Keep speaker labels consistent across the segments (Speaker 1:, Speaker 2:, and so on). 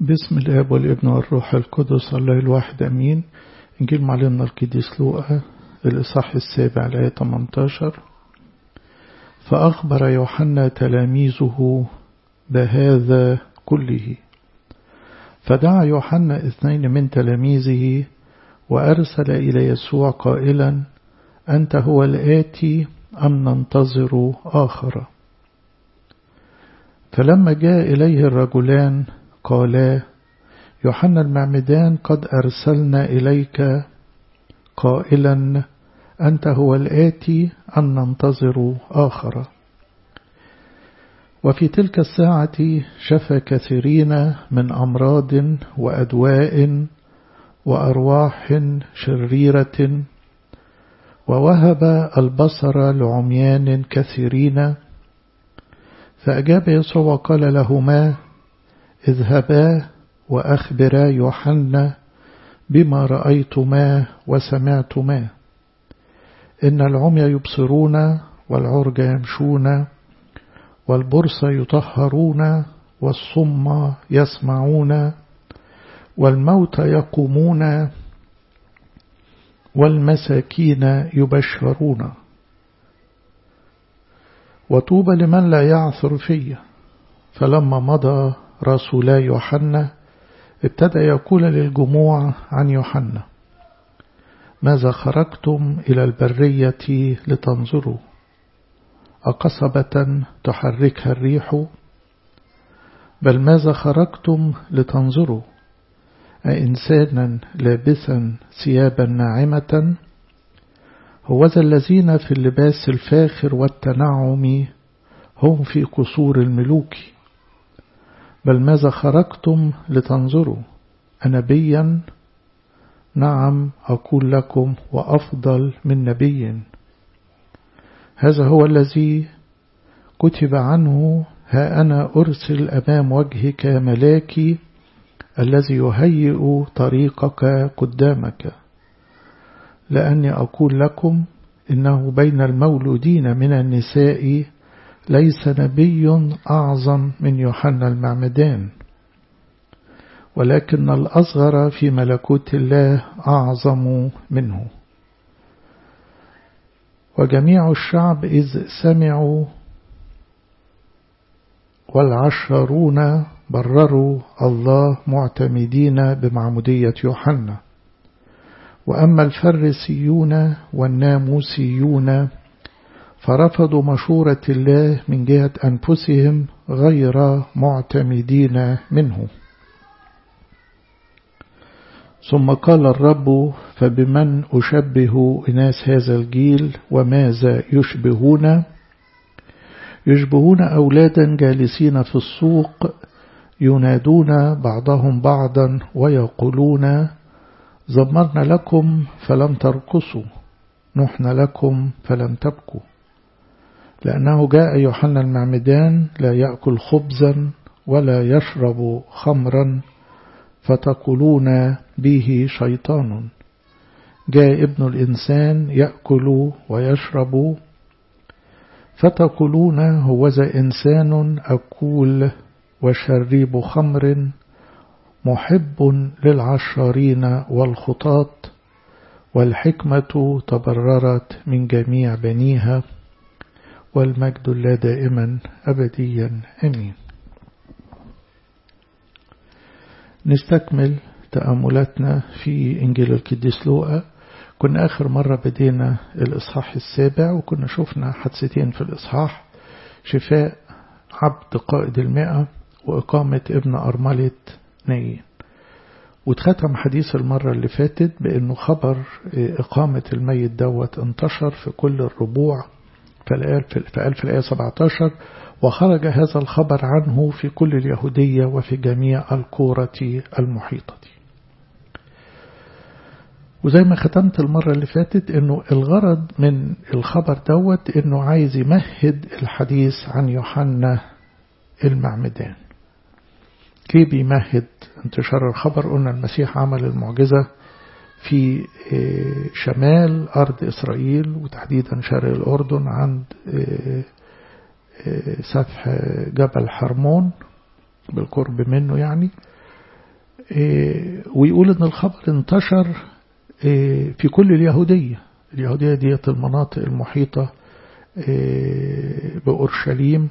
Speaker 1: باسم الاب والابن والروح القدس الله الواحد امين انجيل معلمنا القديس لوقا الاصحاح السابع الايه 18 فاخبر يوحنا تلاميذه بهذا كله فدعا يوحنا اثنين من تلاميذه وارسل الى يسوع قائلا انت هو الاتي ام ننتظر اخر فلما جاء إليه الرجلان قالا يوحنا المعمدان قد أرسلنا إليك قائلا أنت هو الآتي أن ننتظر آخر وفي تلك الساعة شفى كثيرين من أمراض وأدواء وأرواح شريرة ووهب البصر لعميان كثيرين فأجاب يسوع وقال لهما اذهبا وأخبرا يوحنا بما رأيتما وسمعتما إن العمي يبصرون والعرج يمشون والبرص يطهرون والصم يسمعون والموت يقومون والمساكين يبشرون وطوبى لمن لا يعثر فيه فلما مضى رسولا يوحنا ابتدى يقول للجموع عن يوحنا ماذا خرجتم إلى البرية لتنظروا أقصبة تحركها الريح بل ماذا خرجتم لتنظروا أإنسانا لابسا ثيابا ناعمة هوذا الذين في اللباس الفاخر والتنعم هم في قصور الملوك بل ماذا خرجتم لتنظروا أنبيا نعم أقول لكم وأفضل من نبي هذا هو الذي كتب عنه ها أنا أرسل أمام وجهك ملاكي الذي يهيئ طريقك قدامك لأني أقول لكم إنه بين المولودين من النساء ليس نبي أعظم من يوحنا المعمدان ولكن الأصغر في ملكوت الله أعظم منه وجميع الشعب إذ سمعوا والعشرون برروا الله معتمدين بمعمودية يوحنا وأما الفريسيون والناموسيون فرفضوا مشورة الله من جهة أنفسهم غير معتمدين منه ثم قال الرب فبمن أشبه إناس هذا الجيل وماذا يشبهون يشبهون أولادا جالسين في السوق ينادون بعضهم بعضا ويقولون زمرنا لكم فلم ترقصوا نحن لكم فلم تبكوا لأنه جاء يوحنا المعمدان لا يأكل خبزا ولا يشرب خمرا فتقولون به شيطان جاء ابن الإنسان يأكل ويشرب فتقولون هوذا إنسان أكول وشريب خمر محب للعشارين والخطاط والحكمة تبررت من جميع بنيها والمجد لا دائما أبديا أمين نستكمل تأملاتنا في إنجيل القديس لوقا كنا آخر مرة بدينا الإصحاح السابع وكنا شفنا حادثتين في الإصحاح شفاء عبد قائد المئة وإقامة ابن أرملة نايين واتختم حديث المرة اللي فاتت بأنه خبر إقامة الميت دوت انتشر في كل الربوع فقال في الآية 17 وخرج هذا الخبر عنه في كل اليهودية وفي جميع القورة المحيطة وزي ما ختمت المرة اللي فاتت انه الغرض من الخبر دوت انه عايز يمهد الحديث عن يوحنا المعمدان ليه بيمهد انتشار الخبر قلنا المسيح عمل المعجزة في شمال أرض إسرائيل وتحديدا شرق الأردن عند سفح جبل حرمون بالقرب منه يعني ويقول ان الخبر انتشر في كل اليهودية اليهودية ديت المناطق المحيطة بأورشليم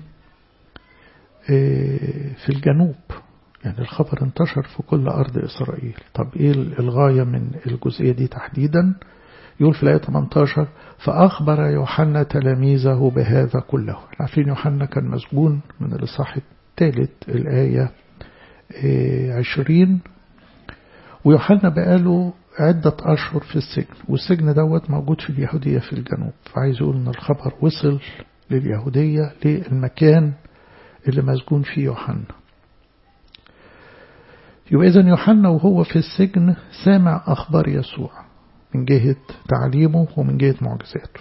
Speaker 1: في الجنوب يعني الخبر انتشر في كل أرض إسرائيل طب إيه الغاية من الجزئية دي تحديدا يقول في الآية 18 فأخبر يوحنا تلاميذه بهذا كله عارفين يوحنا كان مسجون من الإصحاح الثالث الآية 20 ويوحنا بقاله عدة أشهر في السجن والسجن دوت موجود في اليهودية في الجنوب فعايز يقول أن الخبر وصل لليهودية للمكان اللي مسجون فيه يوحنا يبقى إذن يوحنا وهو في السجن سامع أخبار يسوع من جهة تعليمه ومن جهة معجزاته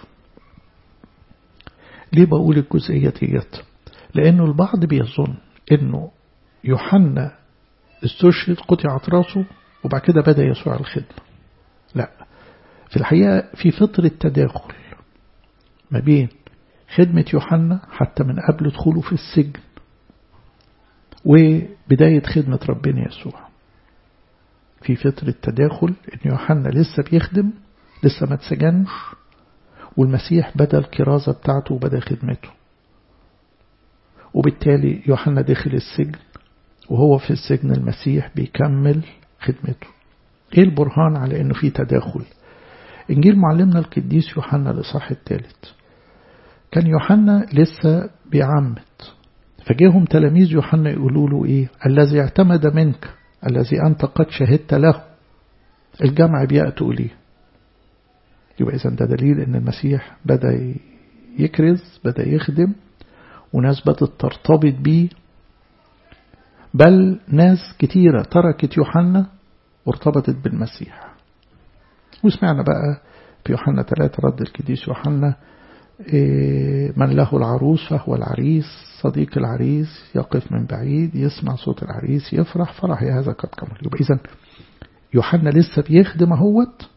Speaker 1: ليه بقول الجزئية ديت لأنه البعض بيظن أنه يوحنا استشهد قطعت راسه وبعد كده بدأ يسوع الخدمة لا في الحقيقة في فترة تداخل ما بين خدمة يوحنا حتى من قبل دخوله في السجن وبداية خدمة ربنا يسوع في فترة تداخل ان يوحنا لسه بيخدم لسه ما اتسجنش والمسيح بدأ الكرازة بتاعته وبدأ خدمته وبالتالي يوحنا دخل السجن وهو في السجن المسيح بيكمل خدمته ايه البرهان على انه في تداخل انجيل معلمنا القديس يوحنا الاصحاح الثالث كان يوحنا لسه بيعمد فجاهم تلاميذ يوحنا يقولوا له ايه الذي اعتمد منك الذي انت قد شهدت له الجمع بيأتوا ليه يبقى اذا ده دليل ان المسيح بدأ يكرز بدأ يخدم وناس بدأت ترتبط بيه بل ناس كتيرة تركت يوحنا وارتبطت بالمسيح وسمعنا بقى في يوحنا 3 رد القديس يوحنا من له العروس فهو العريس صديق العريس يقف من بعيد يسمع صوت العريس يفرح فرح يا هذا قد كمل يبقى إذن يوحنا لسه بيخدم اهوت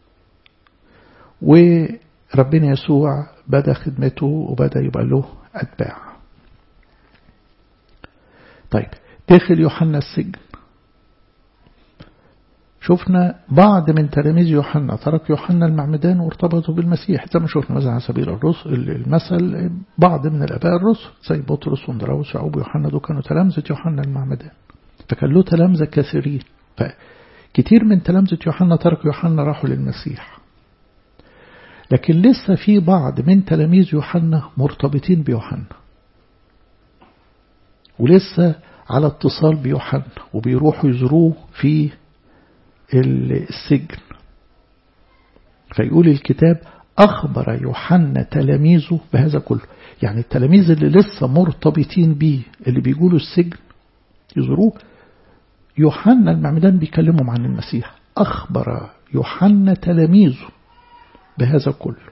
Speaker 1: وربنا يسوع بدأ خدمته وبدأ يبقى له أتباع طيب دخل يوحنا السجن شفنا بعض من تلاميذ يوحنا ترك يوحنا المعمدان وارتبطوا بالمسيح زي ما شفنا مثلا على سبيل الرسل المثل بعض من الاباء الرسل زي بطرس وندراوس ويعقوب ويوحنا دول كانوا تلامذة يوحنا المعمدان فكان له تلامذة كثيرين فكتير من تلامذة يوحنا تركوا يوحنا راحوا للمسيح لكن لسه في بعض من تلاميذ يوحنا مرتبطين بيوحنا ولسه على اتصال بيوحنا وبيروحوا يزوروه في السجن فيقول الكتاب أخبر يوحنا تلاميذه بهذا كله يعني التلاميذ اللي لسه مرتبطين بيه اللي بيقولوا السجن يزوروه يوحنا المعمدان بيكلمهم عن المسيح أخبر يوحنا تلاميذه بهذا كله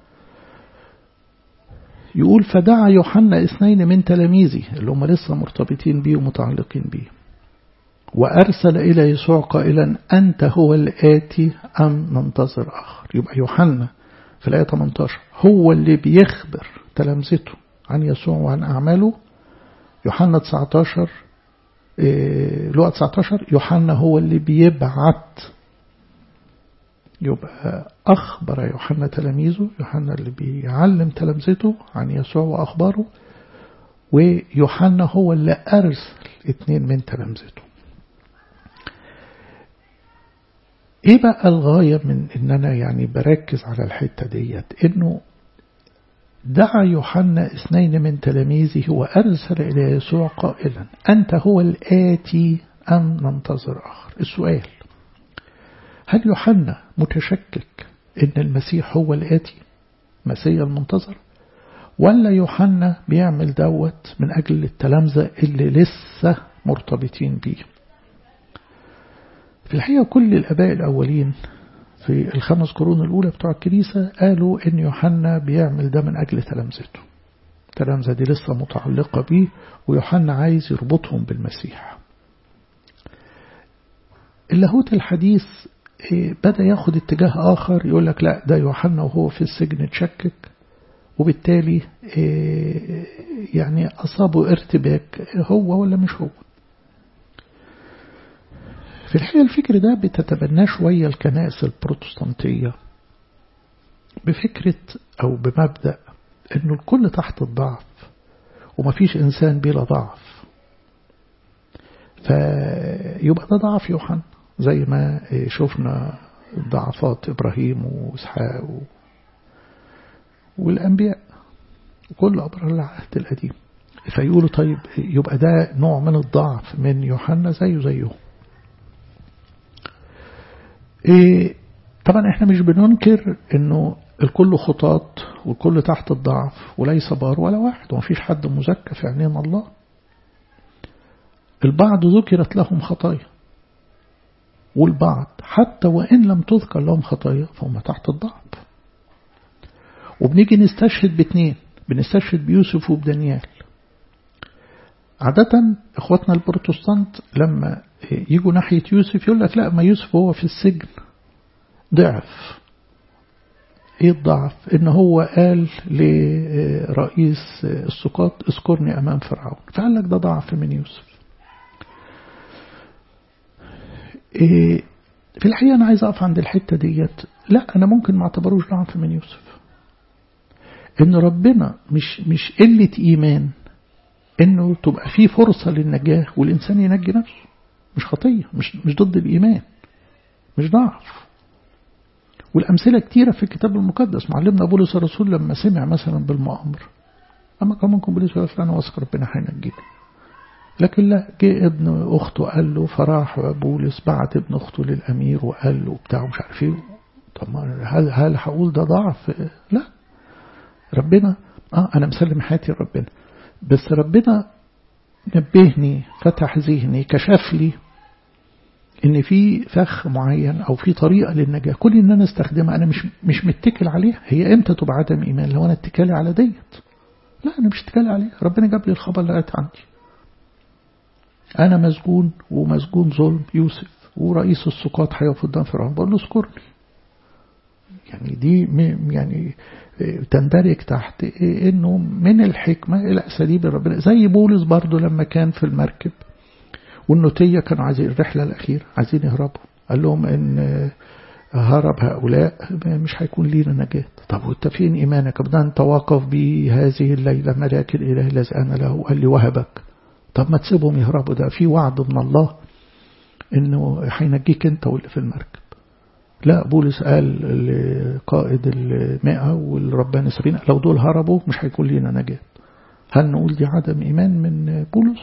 Speaker 1: يقول فدعا يوحنا اثنين من تلاميذه اللي هم لسه مرتبطين بيه ومتعلقين بيه وأرسل إلى يسوع قائلا أنت هو الآتي أم ننتظر آخر يبقى يوحنا في الآية 18 هو اللي بيخبر تلامذته عن يسوع وعن أعماله يوحنا 19 لقى 19 يوحنا هو اللي بيبعت يبقى أخبر يوحنا تلاميذه يوحنا اللي بيعلم تلامذته عن يسوع وأخباره ويوحنا هو اللي أرسل اثنين من تلامذته ايه بقى الغاية من ان انا يعني بركز على الحتة ديت انه دعا يوحنا اثنين من تلاميذه وارسل الى يسوع قائلا انت هو الاتي ام ننتظر اخر السؤال هل يوحنا متشكك ان المسيح هو الاتي مسيح المنتظر ولا يوحنا بيعمل دوت من اجل التلامذة اللي لسه مرتبطين بيه في الحقيقة كل الأباء الأولين في الخمس قرون الأولى بتوع الكنيسة قالوا إن يوحنا بيعمل ده من أجل تلامذته التلامذة دي لسه متعلقة بيه ويوحنا عايز يربطهم بالمسيح اللاهوت الحديث بدأ ياخد اتجاه آخر يقول لك لا ده يوحنا وهو في السجن اتشكك وبالتالي يعني أصابه ارتباك هو ولا مش هو في الحقيقة الفكر ده بتتبناه شوية الكنائس البروتستانتية بفكرة أو بمبدأ أنه الكل تحت الضعف ومفيش إنسان بلا ضعف فيبقى ده ضعف يوحنا زي ما شفنا ضعفات إبراهيم وإسحاق و... والأنبياء وكل أبرار العهد القديم فيقولوا طيب يبقى ده نوع من الضعف من يوحنا زيه زيه إيه طبعا احنا مش بننكر انه الكل خطاط والكل تحت الضعف وليس بار ولا واحد ومفيش حد مزكى في عينين الله البعض ذكرت لهم خطايا والبعض حتى وإن لم تذكر لهم خطايا فهم تحت الضعف وبنيجي نستشهد باثنين بنستشهد بيوسف وبدانيال عادة اخواتنا البروتستانت لما يجوا ناحية يوسف يقول لك لا ما يوسف هو في السجن ضعف ايه الضعف ان هو قال لرئيس السقاط اذكرني امام فرعون فقال لك ده ضعف من يوسف إيه في الحقيقة أنا عايز أقف عند الحتة ديت لا أنا ممكن ما اعتبروش ضعف من يوسف إن ربنا مش مش قلة إيمان إنه تبقى فيه فرصة للنجاة والإنسان ينجي نفسه مش خطية مش مش ضد الإيمان مش ضعف والأمثلة كتيرة في الكتاب المقدس معلمنا بولس الرسول لما سمع مثلا بالمؤامر أما كان ممكن بولس يقول أنا واثق ربنا هينجيني لكن لا جه ابن أخته قال له فراح بولس بعت ابن أخته للأمير وقال له بتاع مش عارف ايه طب هل هل هقول ده ضعف؟ لا ربنا اه أنا مسلم حياتي لربنا بس ربنا نبهني فتح ذهني كشف لي ان في فخ معين او في طريقه للنجاه كل ان انا استخدمها انا مش مش متكل عليها هي امتى تبقى عدم ايمان لو انا اتكالي على ديت لا انا مش اتكالي عليها ربنا جاب لي الخبر لقيت عندي انا مسجون ومسجون ظلم يوسف ورئيس السقاط هيقف قدام فرعون بقول له اذكرني يعني دي يعني تندرج تحت انه من الحكمه الاساليب ربنا زي بولس برضه لما كان في المركب والنوتية كانوا عايزين الرحلة الأخيرة عايزين يهربوا قال لهم إن هرب هؤلاء مش هيكون لينا نجاة طب وانت فين إيمانك ده أنت واقف بي هذه الليلة ملاك الإله الذي أنا له قال لي وهبك طب ما تسيبهم يهربوا ده في وعد من الله إنه هينجيك أنت واللي في المركب لا بولس قال لقائد المئة والربان السبعين لو دول هربوا مش هيكون لينا نجاة هل نقول دي عدم إيمان من بولس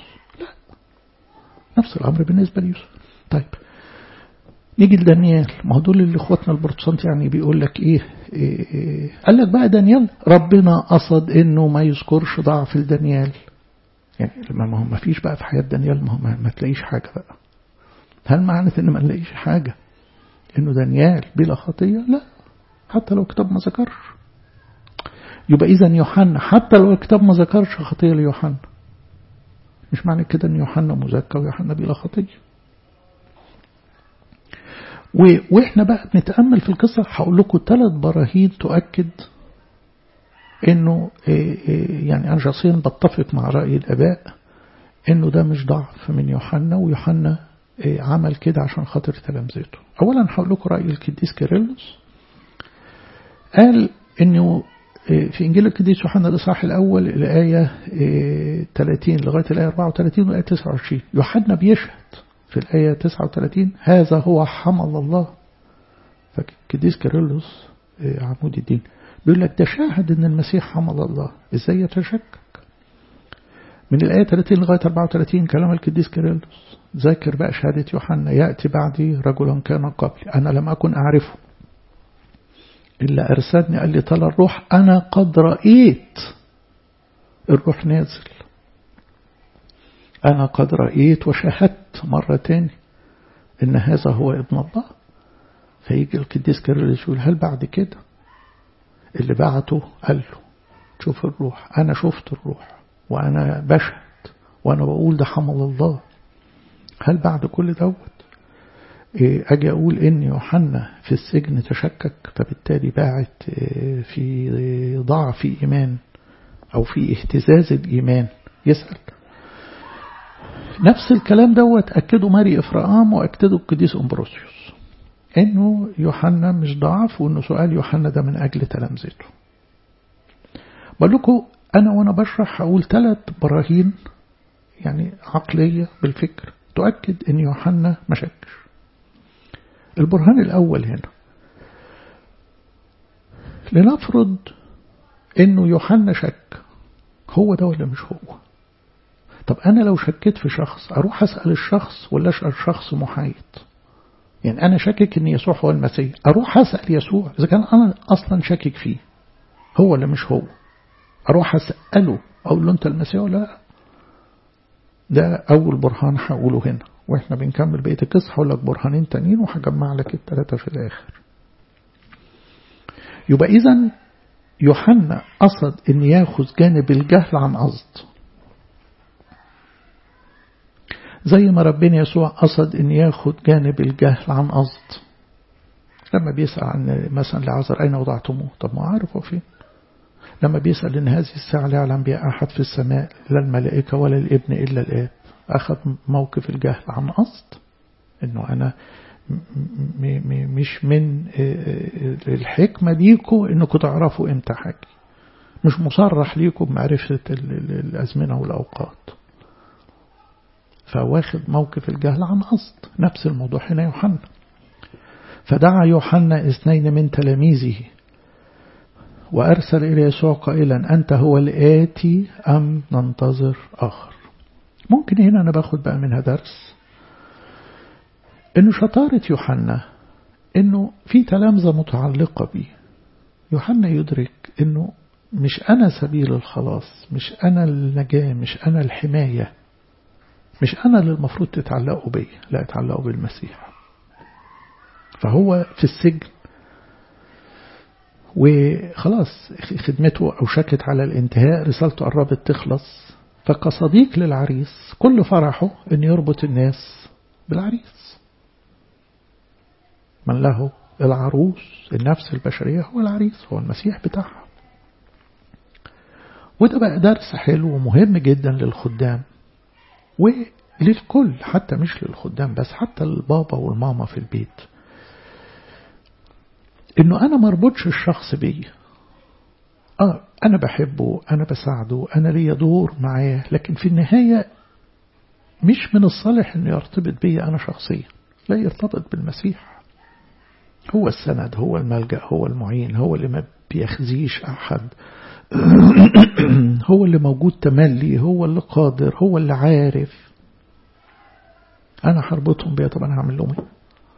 Speaker 1: نفس الأمر بالنسبة ليوسف طيب نيجي لدانيال ما هو دول اللي اخواتنا البروتستانت يعني بيقول لك إيه, إيه, إيه قال لك بقى دانيال ربنا قصد انه ما يذكرش ضعف لدانيال يعني ما هو ما فيش بقى في حياة دانيال ما هو ما, ما تلاقيش حاجة بقى هل معنى ان ما نلاقيش حاجة انه دانيال بلا خطية لا حتى لو الكتاب ما ذكرش يبقى اذا يوحنا حتى لو الكتاب ما ذكرش خطية ليوحنا مش معنى كده ان يوحنا مزكى ويوحنا بلا خطيه واحنا بقى بنتامل في القصه هقول لكم ثلاث براهين تؤكد انه يعني انا شخصيا بتفق مع راي الاباء انه ده مش ضعف من يوحنا ويوحنا عمل كده عشان خاطر تلامذته اولا هقول لكم راي القديس كيرلس قال انه في إنجيل القديس يوحنا الإصحاح الأول الآية 30 لغاية الآية 34 والآية 29 يوحنا بيشهد في الآية 39 هذا هو حمل الله فالقديس كيرلس عمود الدين بيقول لك ده شاهد ان المسيح حمل الله ازاي يتشكك من الآية 30 لغاية 34 كلام القديس كيرلس ذاكر بقى شهادة يوحنا يأتي بعدي رجلا كان قبلي أنا لم أكن أعرفه إلا أرسلني قال لي طلع الروح أنا قد رأيت الروح نازل أنا قد رأيت وشاهدت مرة تاني إن هذا هو ابن الله فيجي القديس كيرلس يقول هل بعد كده اللي بعته قال له شوف الروح أنا شفت الروح وأنا بشهد وأنا بقول ده حمل الله هل بعد كل دوت أجي أقول إن يوحنا في السجن تشكك فبالتالي باعت في ضعف إيمان أو في اهتزاز الإيمان يسأل نفس الكلام دوت أكده ماري إفرام وأكده القديس أمبروسيوس إنه يوحنا مش ضعف وإنه سؤال يوحنا ده من أجل تلامذته بقول لكم أنا وأنا بشرح هقول ثلاث براهين يعني عقلية بالفكر تؤكد إن يوحنا ما شكش البرهان الأول هنا لنفرض إنه يوحنا شك هو ده ولا مش هو طب أنا لو شكيت في شخص أروح أسأل الشخص ولا أسأل شخص محايد يعني أنا شاكك إن يسوع هو المسيح أروح أسأل يسوع إذا كان أنا أصلا شاكك فيه هو ولا مش هو أروح أسأله أقول له أنت المسيح ولا لا ده أول برهان هقوله هنا وإحنا بنكمل بقية القصة هقول لك برهانين تانيين وهجمع لك الثلاثة في الآخر يبقى إذا يوحنا قصد إن ياخذ جانب الجهل عن قصد زي ما ربنا يسوع قصد إن ياخذ جانب الجهل عن قصد لما بيسأل عن مثلا لعذر أين وضعتموه طب ما عارف هو فين لما بيسأل إن هذه الساعة لا يعلم بها أحد في السماء لا الملائكة ولا الابن إلا الآب أخذ موقف الجهل عن قصد إنه أنا مش من الحكمة ليكم إنكم تعرفوا إمتى حاجة مش مصرح ليكم بمعرفة الأزمنة والأوقات فواخد موقف الجهل عن قصد نفس الموضوع هنا يوحنا فدعا يوحنا اثنين من تلاميذه وأرسل إلى يسوع قائلا أنت هو الآتي أم ننتظر آخر ممكن هنا أنا باخد بقى منها درس إنه شطارة يوحنا إنه في تلامذة متعلقة بيه يوحنا يدرك إنه مش أنا سبيل الخلاص مش أنا النجاة مش أنا الحماية مش أنا اللي المفروض تتعلقوا بي لا تتعلقوا بالمسيح فهو في السجن وخلاص خدمته أوشكت على الانتهاء رسالته قربت تخلص فكصديق للعريس كل فرحه أن يربط الناس بالعريس من له العروس النفس البشرية هو العريس هو المسيح بتاعها وده بقى درس حلو ومهم جدا للخدام وللكل حتى مش للخدام بس حتى البابا والماما في البيت انه انا مربوطش الشخص بيا اه انا بحبه انا بساعده انا ليا دور معاه لكن في النهاية مش من الصالح انه يرتبط بيا انا شخصيا لا يرتبط بالمسيح هو السند هو الملجأ هو المعين هو اللي ما بيخزيش احد هو اللي موجود تملي هو اللي قادر هو اللي عارف انا هربطهم بيا طب انا هعمل لهم ايه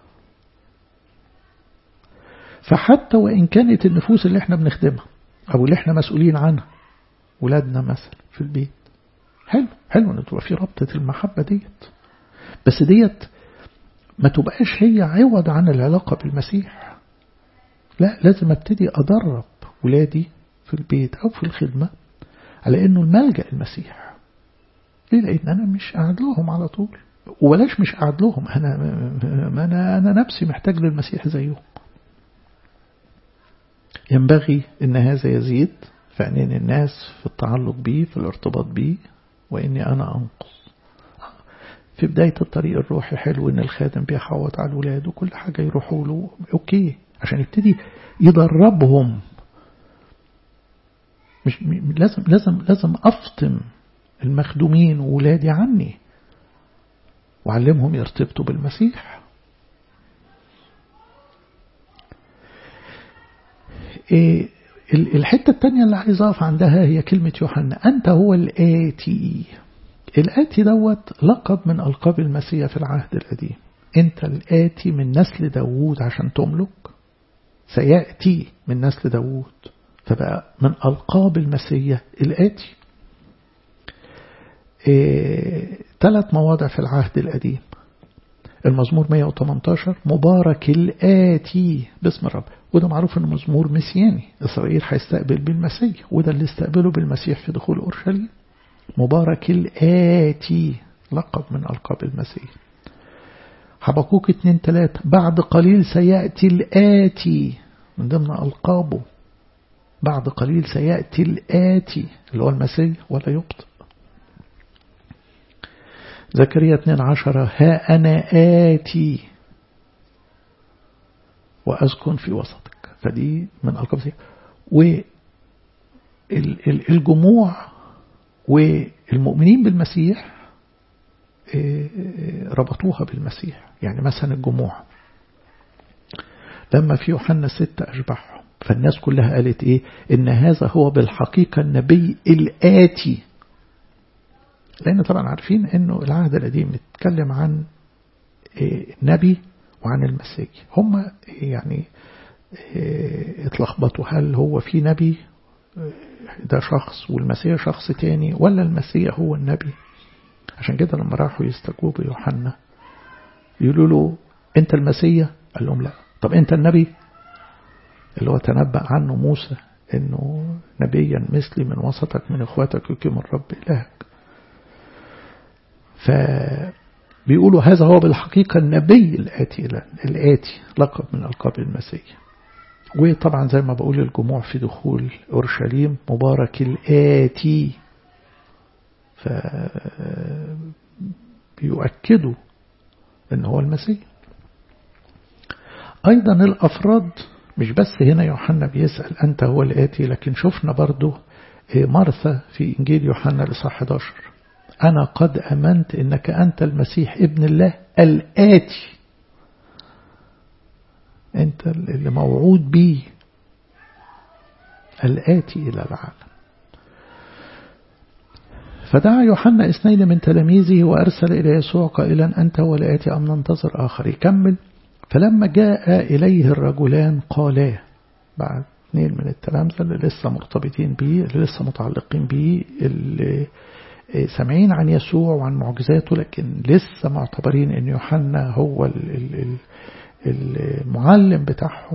Speaker 1: فحتى وإن كانت النفوس اللي احنا بنخدمها أو اللي احنا مسؤولين عنها ولادنا مثلا في البيت حلو حلو ان تبقى في ربطة المحبة ديت بس ديت ما تبقاش هي عوض عن العلاقة بالمسيح لا لازم ابتدي أدرب ولادي في البيت أو في الخدمة على أنه الملجأ المسيح ليه لأن أنا مش قاعد لهم على طول وبلاش مش قاعد لهم أنا, أنا, أنا نفسي محتاج للمسيح زيهم ينبغي أن هذا يزيد في عينين الناس في التعلق به في الارتباط به وإني أنا أنقص في بداية الطريق الروحي حلو إن الخادم بيحوط على الولاد وكل حاجة يروحوا له أوكي عشان يبتدي يدربهم مش لازم لازم لازم أفطم المخدومين وولادي عني وعلمهم يرتبطوا بالمسيح إيه الحتة التانية اللي عايز أقف عندها هي كلمة يوحنا أنت هو الآتي الآتي دوت لقب من ألقاب المسيح في العهد القديم أنت الآتي من نسل داوود عشان تملك سيأتي من نسل داوود فبقى من ألقاب المسيح الآتي إيه ثلاث مواضع في العهد القديم المزمور 118 مبارك الآتي باسم الرب وده معروف انه مزمور مسياني إسرائيل هيستقبل بالمسيح وده اللي استقبله بالمسيح في دخول أورشليم مبارك الآتي لقب من ألقاب المسيح حبقوك اتنين تلاتة بعد قليل سيأتي الآتي من ضمن ألقابه بعد قليل سيأتي الآتي اللي هو المسيح ولا يبطئ زكريا 12 ها أنا آتي وأسكن في وسطك فدي من ألقاب والجموع والمؤمنين بالمسيح ربطوها بالمسيح يعني مثلا الجموع لما في يوحنا ستة أشبعهم فالناس كلها قالت إيه إن هذا هو بالحقيقة النبي الآتي لأن طبعا عارفين إنه العهد القديم بيتكلم عن نبي وعن المسيح هم يعني اتلخبطوا هل هو في نبي ده شخص والمسيح شخص تاني ولا المسيح هو النبي عشان كده لما راحوا يستجوبوا يوحنا يقولوا له انت المسيح قال لهم لا طب انت النبي اللي هو تنبأ عنه موسى انه نبيا مثلي من وسطك من اخواتك يقيم الرب الهك فبيقولوا هذا هو بالحقيقة النبي الآتي الآتي لقب من ألقاب المسيح وطبعا زي ما بقول الجموع في دخول أورشليم مبارك الآتي ف بيؤكدوا ان هو المسيح ايضا الافراد مش بس هنا يوحنا بيسأل انت هو الاتي لكن شفنا برضو مرثا في انجيل يوحنا الاصحاح 11 انا قد امنت انك انت المسيح ابن الله الاتي انت اللي موعود بيه الاتي الى العالم فدعا يوحنا اثنين من تلاميذه وأرسل إلى يسوع قائلا أنت ولا آتي أم ننتظر آخر يكمل فلما جاء إليه الرجلان قالا بعد اثنين من التلامذة اللي لسه مرتبطين به اللي لسه متعلقين به اللي سامعين عن يسوع وعن معجزاته لكن لسه معتبرين ان يوحنا هو المعلم بتاعهم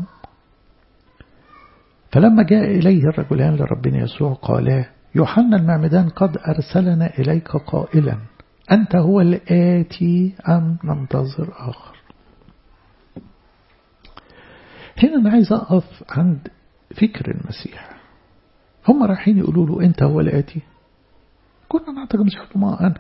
Speaker 1: فلما جاء إليه الرجلان لربنا يسوع قالا يوحنا المعمدان قد أرسلنا إليك قائلا أنت هو الآتي أم ننتظر آخر هنا أنا عايز أقف عند فكر المسيح هم رايحين يقولوا له أنت هو الآتي كنا نعتقد المسيح ما أنا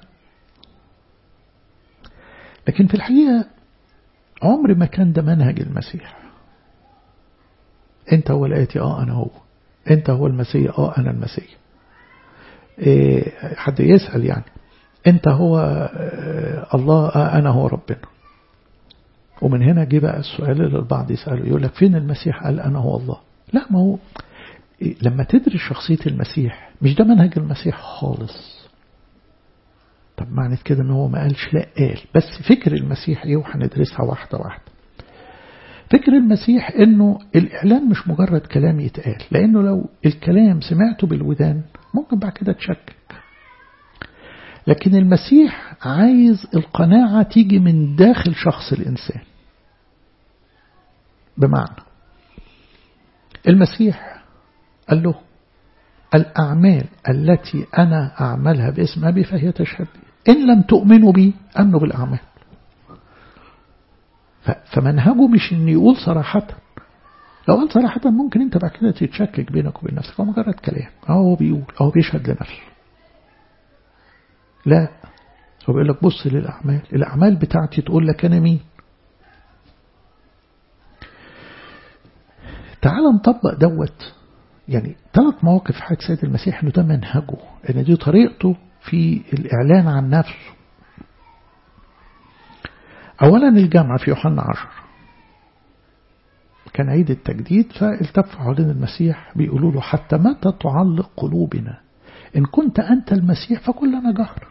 Speaker 1: لكن في الحقيقة عمر ما كان ده منهج المسيح أنت هو الآتي آه أنا هو أنت هو المسيح آه أنا المسيح إيه حد يسأل يعني أنت هو الله آه أنا هو ربنا ومن هنا جه بقى السؤال اللي البعض يسأله يقول لك فين المسيح قال أنا هو الله لا ما هو لما تدرس شخصية المسيح مش ده منهج المسيح خالص طب معنى كده ان هو ما قالش لا قال بس فكر المسيح ايه وهندرسها واحدة واحدة فكر المسيح انه الاعلان مش مجرد كلام يتقال لانه لو الكلام سمعته بالودان ممكن بعد كده تشكك لكن المسيح عايز القناعة تيجي من داخل شخص الإنسان بمعنى المسيح قال له الأعمال التي أنا أعملها باسم أبي فهي تشهد إن لم تؤمنوا بي أمنوا بالأعمال فمنهجه مش إن يقول صراحة لو قال صراحة ممكن أنت بعد كده تتشكك بينك وبين نفسك هو مجرد كلام هو بيقول هو بيشهد لنفسه لا هو بيقول لك بص للأعمال الأعمال بتاعتي تقول لك أنا مين تعال نطبق دوت يعني ثلاث مواقف في حياة سيد المسيح انه ده منهجه ان دي طريقته في الإعلان عن نفسه أولا الجامعة في يوحنا عشر كان عيد التجديد فالتفوا حوالين المسيح بيقولوا له حتى متى تعلق قلوبنا إن كنت أنت المسيح فكل لنا جهر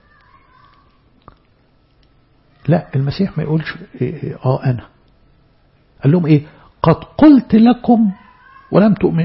Speaker 1: لا المسيح ما يقولش إيه آه أنا قال لهم إيه قد قلت لكم ولم تؤمنوا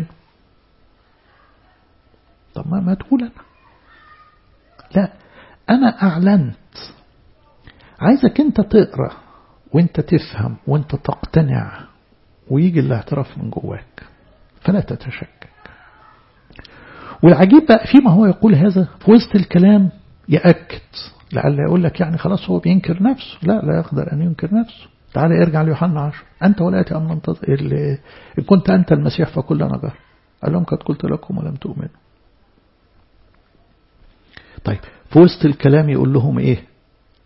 Speaker 1: طب ما, ما تقول أنا لا أنا أعلنت عايزك أنت تقرأ وأنت تفهم وأنت تقتنع ويجي الاعتراف من جواك فلا تتشكك والعجيب بقى فيما هو يقول هذا في وسط الكلام يأكد لعل يقول لك يعني خلاص هو بينكر نفسه لا لا يقدر أن ينكر نفسه تعالى ارجع ليوحنا عشر أنت ولا أتي أم ننتظر إن كنت أنت المسيح فكلنا جهر قال لهم قد قلت لكم ولم تؤمنوا طيب في وسط الكلام يقول لهم إيه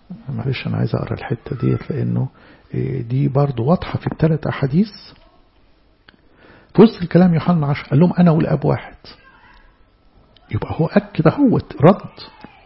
Speaker 1: معلش أنا عايز أقرأ الحتة ديت لأنه دي برضو واضحة في الثلاث أحاديث في وسط الكلام يوحنا عشر قال لهم أنا والأب واحد يبقى هو أكد اهوت رد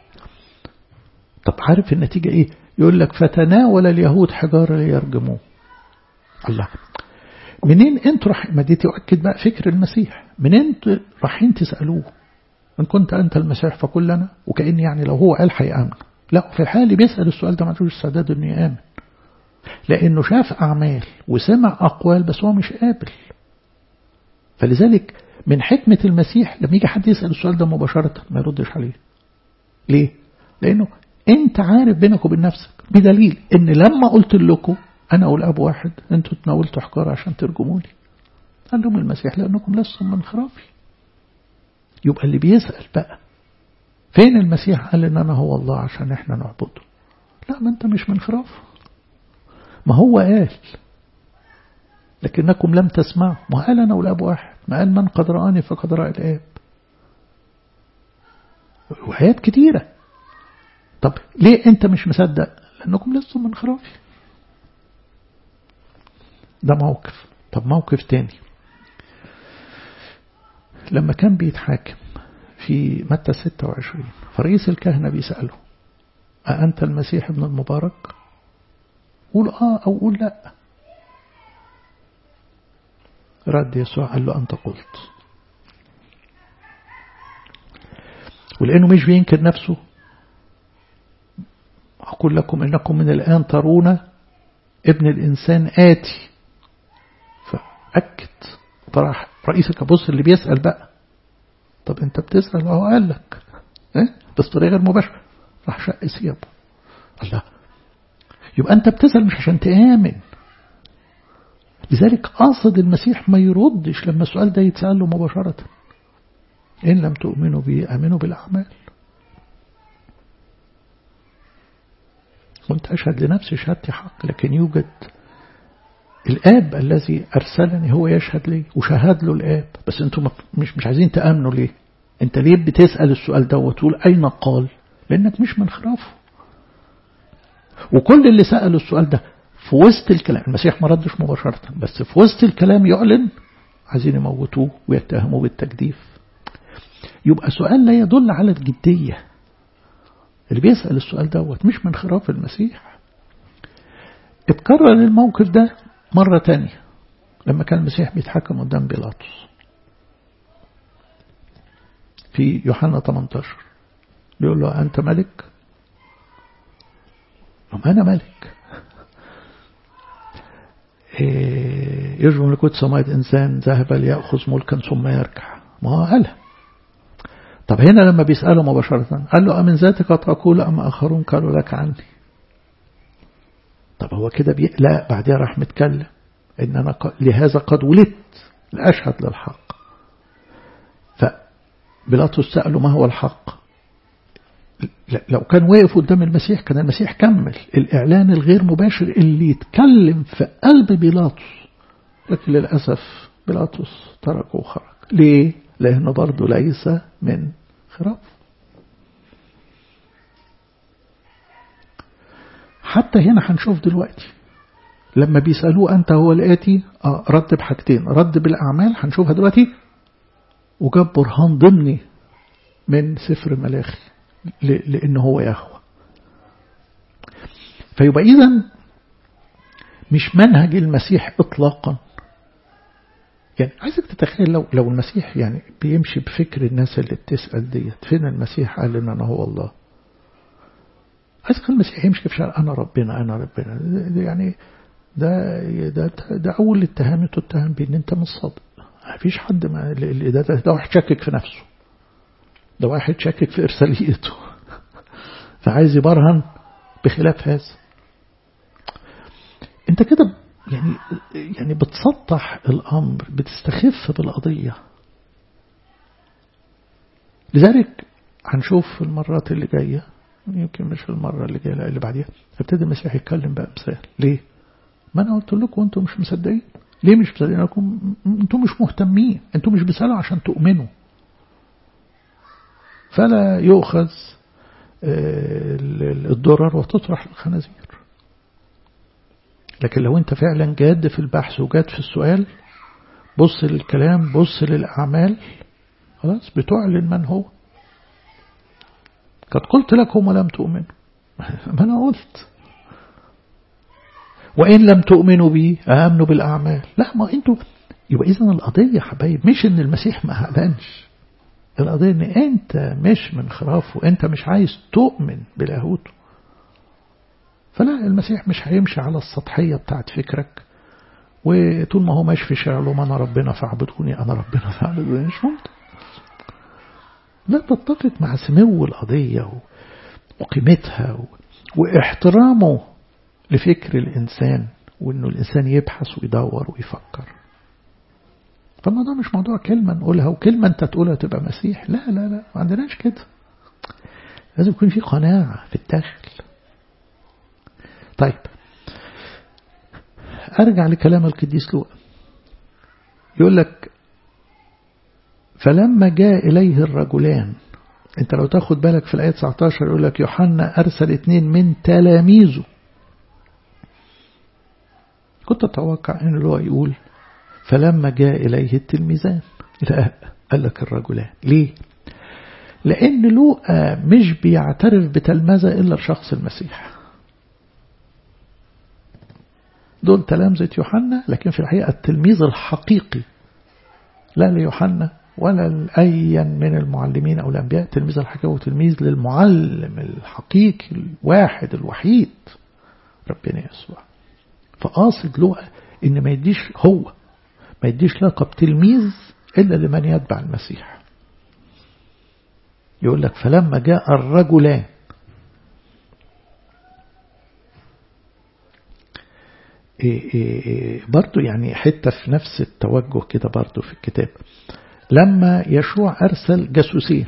Speaker 1: طب عارف النتيجة إيه يقول لك فتناول اليهود حجارة ليرجموه الله منين انتوا راح ما دي تؤكد بقى فكر المسيح منين انتوا رايحين تسألوه إن كنت أنت المسيح فقل لنا وكأن يعني لو هو قال هيأمن لا في الحال بيسأل السؤال ده ما عندوش استعداد إنه يآمن لأنه شاف أعمال وسمع أقوال بس هو مش قابل فلذلك من حكمة المسيح لما يجي حد يسأل السؤال ده مباشرة ما يردش عليه ليه؟ لأنه أنت عارف بينك وبين نفسك بدليل إن لما قلت لكم أنا والأب واحد أنتوا تناولتوا حجارة عشان ترجموني قال لهم المسيح لأنكم لستم من خرافي يبقى اللي بيسأل بقى فين المسيح قال إن أنا هو الله عشان إحنا نعبده لا ما أنت مش من خرافه ما هو قال لكنكم لم تسمعوا ما قال أنا والأب واحد ما قال من قد رآني فقد رأى الآب وآيات كتيرة طب ليه أنت مش مصدق لأنكم لستم من خرافي ده موقف طب موقف تاني لما كان بيتحاكم في متى 26 فرئيس الكهنة بيسأله أأنت المسيح ابن المبارك قول آه أو قول لا رد يسوع قال له أنت قلت ولأنه مش بينكر نفسه أقول لكم إنكم من الآن ترون ابن الإنسان آتي فأكد طرح رئيسك بص اللي بيسأل بقى طب أنت بتسأل وهو قال لك إيه؟ بس طريقة غير مباشرة راح شق ثيابه الله يبقى أنت بتسأل مش عشان تآمن لذلك قاصد المسيح ما يردش لما السؤال ده يتسأل له مباشرة إن لم تؤمنوا بي آمنوا بالأعمال كنت أشهد لنفسي شهادتي حق لكن يوجد الآب الذي أرسلني هو يشهد لي وشهد له الآب بس أنتم مش مش عايزين تأمنوا ليه أنت ليه بتسأل السؤال ده وتقول أين قال لأنك مش من خرافه وكل اللي سألوا السؤال ده في وسط الكلام المسيح ما ردش مباشرة بس في وسط الكلام يعلن عايزين يموتوه ويتهموه بالتجديف يبقى سؤال لا يدل على الجدية اللي بيسأل السؤال دوت مش من خراف المسيح اتكرر الموقف ده مرة تانية لما كان المسيح بيتحكم قدام بيلاطس في يوحنا 18 بيقول له أنت ملك أنا ملك يرجو ملكوت سماء إنسان ذهب ليأخذ ملكا ثم يرجع ما هو قالها طب هنا لما بيسأله مباشرة قال له أمن ذاتك تقول أم آخرون قالوا لك عني طب هو كده بي... لا بعدها راح متكلم إن أنا ق... لهذا قد ولدت لأشهد للحق فبيلاطس سأله ما هو الحق لو كان واقف قدام المسيح كان المسيح كمل الإعلان الغير مباشر اللي يتكلم في قلب بيلاطس لكن للأسف بيلاطس تركه وخرج ليه؟ لأنه برضه ليس من خراف حتى هنا هنشوف دلوقتي لما بيسألوه أنت هو الآتي آه رد بحاجتين رد بالأعمال هنشوفها دلوقتي وجاب برهان ضمني من سفر ملاخي لأن هو يهوى فيبقى إذا مش منهج المسيح إطلاقا يعني عايزك تتخيل لو لو المسيح يعني بيمشي بفكر الناس اللي بتسأل ديت فين المسيح قال إن أنا هو الله عايزك المسيح يمشي في شارع أنا ربنا أنا ربنا يعني ده ده ده أول اتهام تتهم بيه إن أنت مش صادق ما فيش حد ما ده, ده, ده واحد شاكك في نفسه ده واحد شاكك في إرساليته فعايز يبرهن بخلاف هذا انت كده يعني يعني بتسطح الأمر بتستخف بالقضية لذلك هنشوف في المرات اللي جاية يمكن مش المرة اللي جاية اللي بعديها ابتدي المسيح يتكلم بأمثال ليه؟ ما أنا قلت لكم وأنتم مش مصدقين ليه مش مصدقين لكم أنتم مش مهتمين أنتم مش بتسألوا عشان تؤمنوا فلا يؤخذ الضرر وتطرح الخنازير لكن لو انت فعلا جاد في البحث وجاد في السؤال بص للكلام بص للأعمال خلاص بتعلن من هو قد قلت لكم ولم تؤمنوا ما أنا قلت وإن لم تؤمنوا بي آمنوا بالأعمال لا ما أنتوا يبقى إذا القضية حبايب مش إن المسيح ما أعلنش القضية إن أنت مش من خرافه أنت مش عايز تؤمن بلاهوته فلا المسيح مش هيمشي على السطحية بتاعت فكرك وطول ما هو ماشي في شارع له ما أنا ربنا فاعبدوني أنا ربنا فاعبدوني مش ممكن لا تتفق مع سمو القضية وقيمتها واحترامه لفكر الإنسان وإنه الإنسان يبحث ويدور ويفكر فالموضوع مش موضوع كلمة نقولها وكلمة أنت تقولها تبقى مسيح لا لا لا ما عندناش كده لازم يكون في قناعة في الداخل طيب أرجع لكلام القديس لوقا يقول لك فلما جاء إليه الرجلان انت لو تاخد بالك في الآية 19 يقول لك يوحنا أرسل اثنين من تلاميذه كنت أتوقع أن هو يقول فلما جاء إليه التلميذان لا قال لك الرجلان ليه لأن لوقا مش بيعترف بتلمذة إلا لشخص المسيح دول تلامذة يوحنا لكن في الحقيقة التلميذ الحقيقي لا ليوحنا ولا لأيا من المعلمين أو الأنبياء تلميذ الحقيقي هو تلميذ للمعلم الحقيقي الواحد الوحيد ربنا يسوع فقاصد لوقا إن ما يديش هو ما يديش لقب تلميذ إلا لمن يتبع المسيح يقول لك فلما جاء الرجلان إيه إيه إيه برضو يعني حتة في نفس التوجه كده برضو في الكتاب لما يشوع أرسل جاسوسين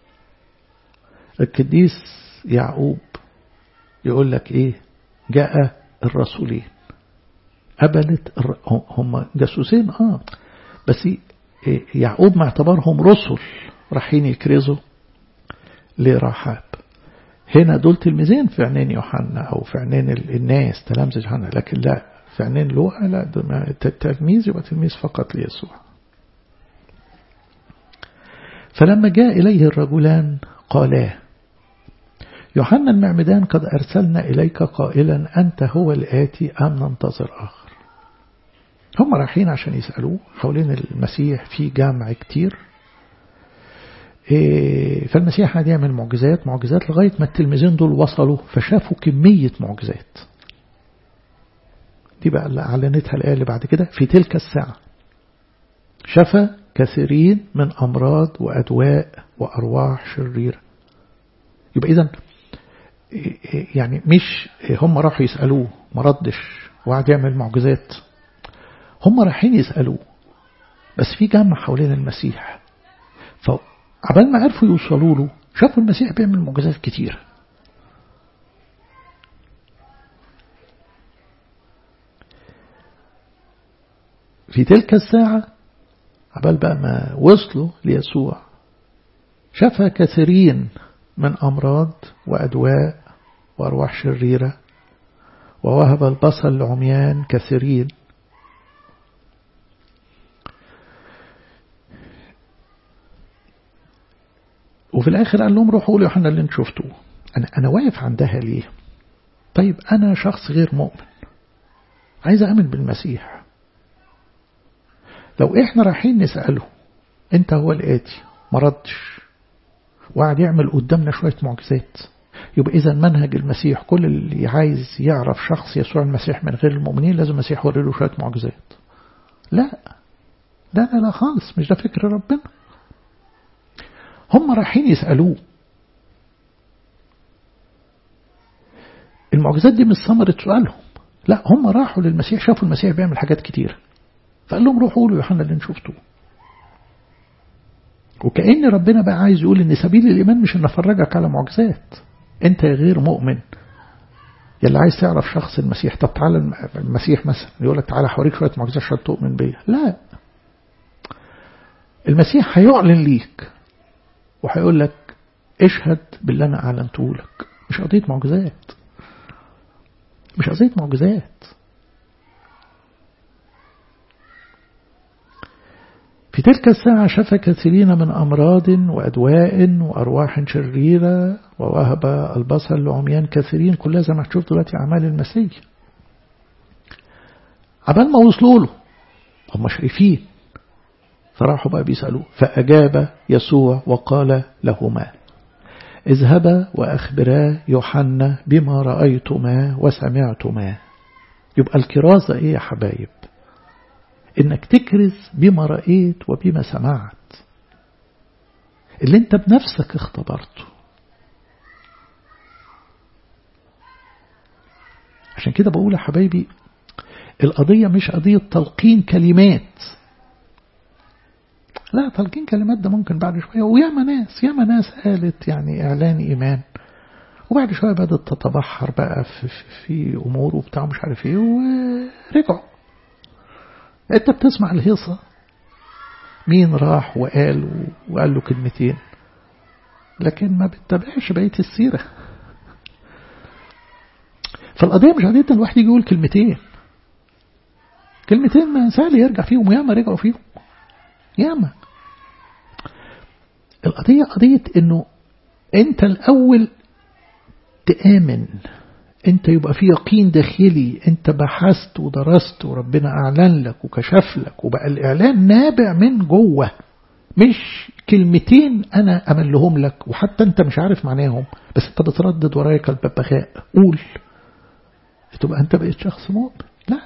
Speaker 1: القديس يعقوب يقول لك إيه جاء الرسولين قبلت هم جاسوسين آه بس يعقوب معتبرهم رسل رايحين يكرزوا لرحاب هنا دول تلميذين في عينين يوحنا أو في عينين الناس تلامذة يوحنا لكن لا في عينين لوقا لا التلميذ يبقى تلميذ فقط ليسوع فلما جاء إليه الرجلان قالا يوحنا المعمدان قد أرسلنا إليك قائلا أنت هو الآتي أم ننتظر آخر هم رايحين عشان يسألوه حوالين المسيح في جامع كتير فالمسيح قاعد يعمل معجزات معجزات لغاية ما التلميذين دول وصلوا فشافوا كمية معجزات دي بقى اللي أعلنتها الآية اللي بعد كده في تلك الساعة شفى كثيرين من أمراض وأدواء وأرواح شريرة يبقى إذن يعني مش هم راحوا يسألوه ما ردش وقعد يعمل معجزات هم رايحين يسألوه بس في جمع حوالين المسيح فعبال ما عرفوا يوصلوا له شافوا المسيح بيعمل معجزات كتير في تلك الساعة عبال بقى ما وصلوا ليسوع شفى كثيرين من أمراض وأدواء وأرواح شريرة ووهب البصر لعميان كثيرين وفي الآخر قال لهم روحوا قولوا يوحنا اللي انتم شفتوه أنا, أنا واقف عندها ليه طيب أنا شخص غير مؤمن عايز أؤمن بالمسيح لو إحنا رايحين نسأله أنت هو الآتي ما ردش وقعد يعمل قدامنا شوية معجزات يبقى إذا منهج المسيح كل اللي عايز يعرف شخص يسوع المسيح من غير المؤمنين لازم المسيح يوري له شوية معجزات لا لا لا لا خالص مش ده فكر ربنا هم رايحين يسألوه المعجزات دي مش ثمرة سؤالهم لا هم راحوا للمسيح شافوا المسيح بيعمل حاجات كتير فقال لهم روحوا قولوا يوحنا اللي شفتوه وكأن ربنا بقى عايز يقول ان سبيل الإيمان مش ان افرجك على معجزات انت غير مؤمن يلي عايز تعرف شخص المسيح طب تعالى المسيح مثلا يقول لك تعالى حوريك شوية معجزات عشان تؤمن بيا لا المسيح هيعلن ليك وهيقول لك اشهد باللي أنا أعلنته لك مش قضية معجزات مش قضية معجزات في تلك الساعة شفى كثيرين من أمراض وأدواء وأرواح شريرة ووهب البصر لعميان كثيرين كلها زي ما هتشوف دلوقتي أعمال المسيح عبال ما وصلوا له هم شايفين فراحوا بقى بيسألوه فأجاب يسوع وقال لهما اذهبا وأخبرا يوحنا بما رأيتما وسمعتما يبقى الكرازة إيه يا حبايب إنك تكرز بما رأيت وبما سمعت اللي انت بنفسك اختبرته عشان كده بقول يا حبايبي القضية مش قضية تلقين كلمات لا تلقين كلمات ده ممكن بعد شوية وياما ناس ياما ناس قالت يعني إعلان إيمان وبعد شوية بدأت تتبحر بقى في, في, في أمور وبتاع مش عارف إيه ورجعوا أنت بتسمع الهيصة مين راح وقال وقال له كلمتين لكن ما بتتابعش بقية السيرة فالقضية مش قضية الواحد يجي يقول كلمتين كلمتين ما سهل يرجع فيهم وياما رجعوا فيهم ياما القضية قضية انه انت الاول تآمن انت يبقى في يقين داخلي انت بحثت ودرست وربنا اعلن لك وكشف لك وبقى الاعلان نابع من جوه مش كلمتين انا املهم لك وحتى انت مش عارف معناهم بس انت بتردد ورايا كالببغاء قول تبقى انت بقيت شخص مؤمن لا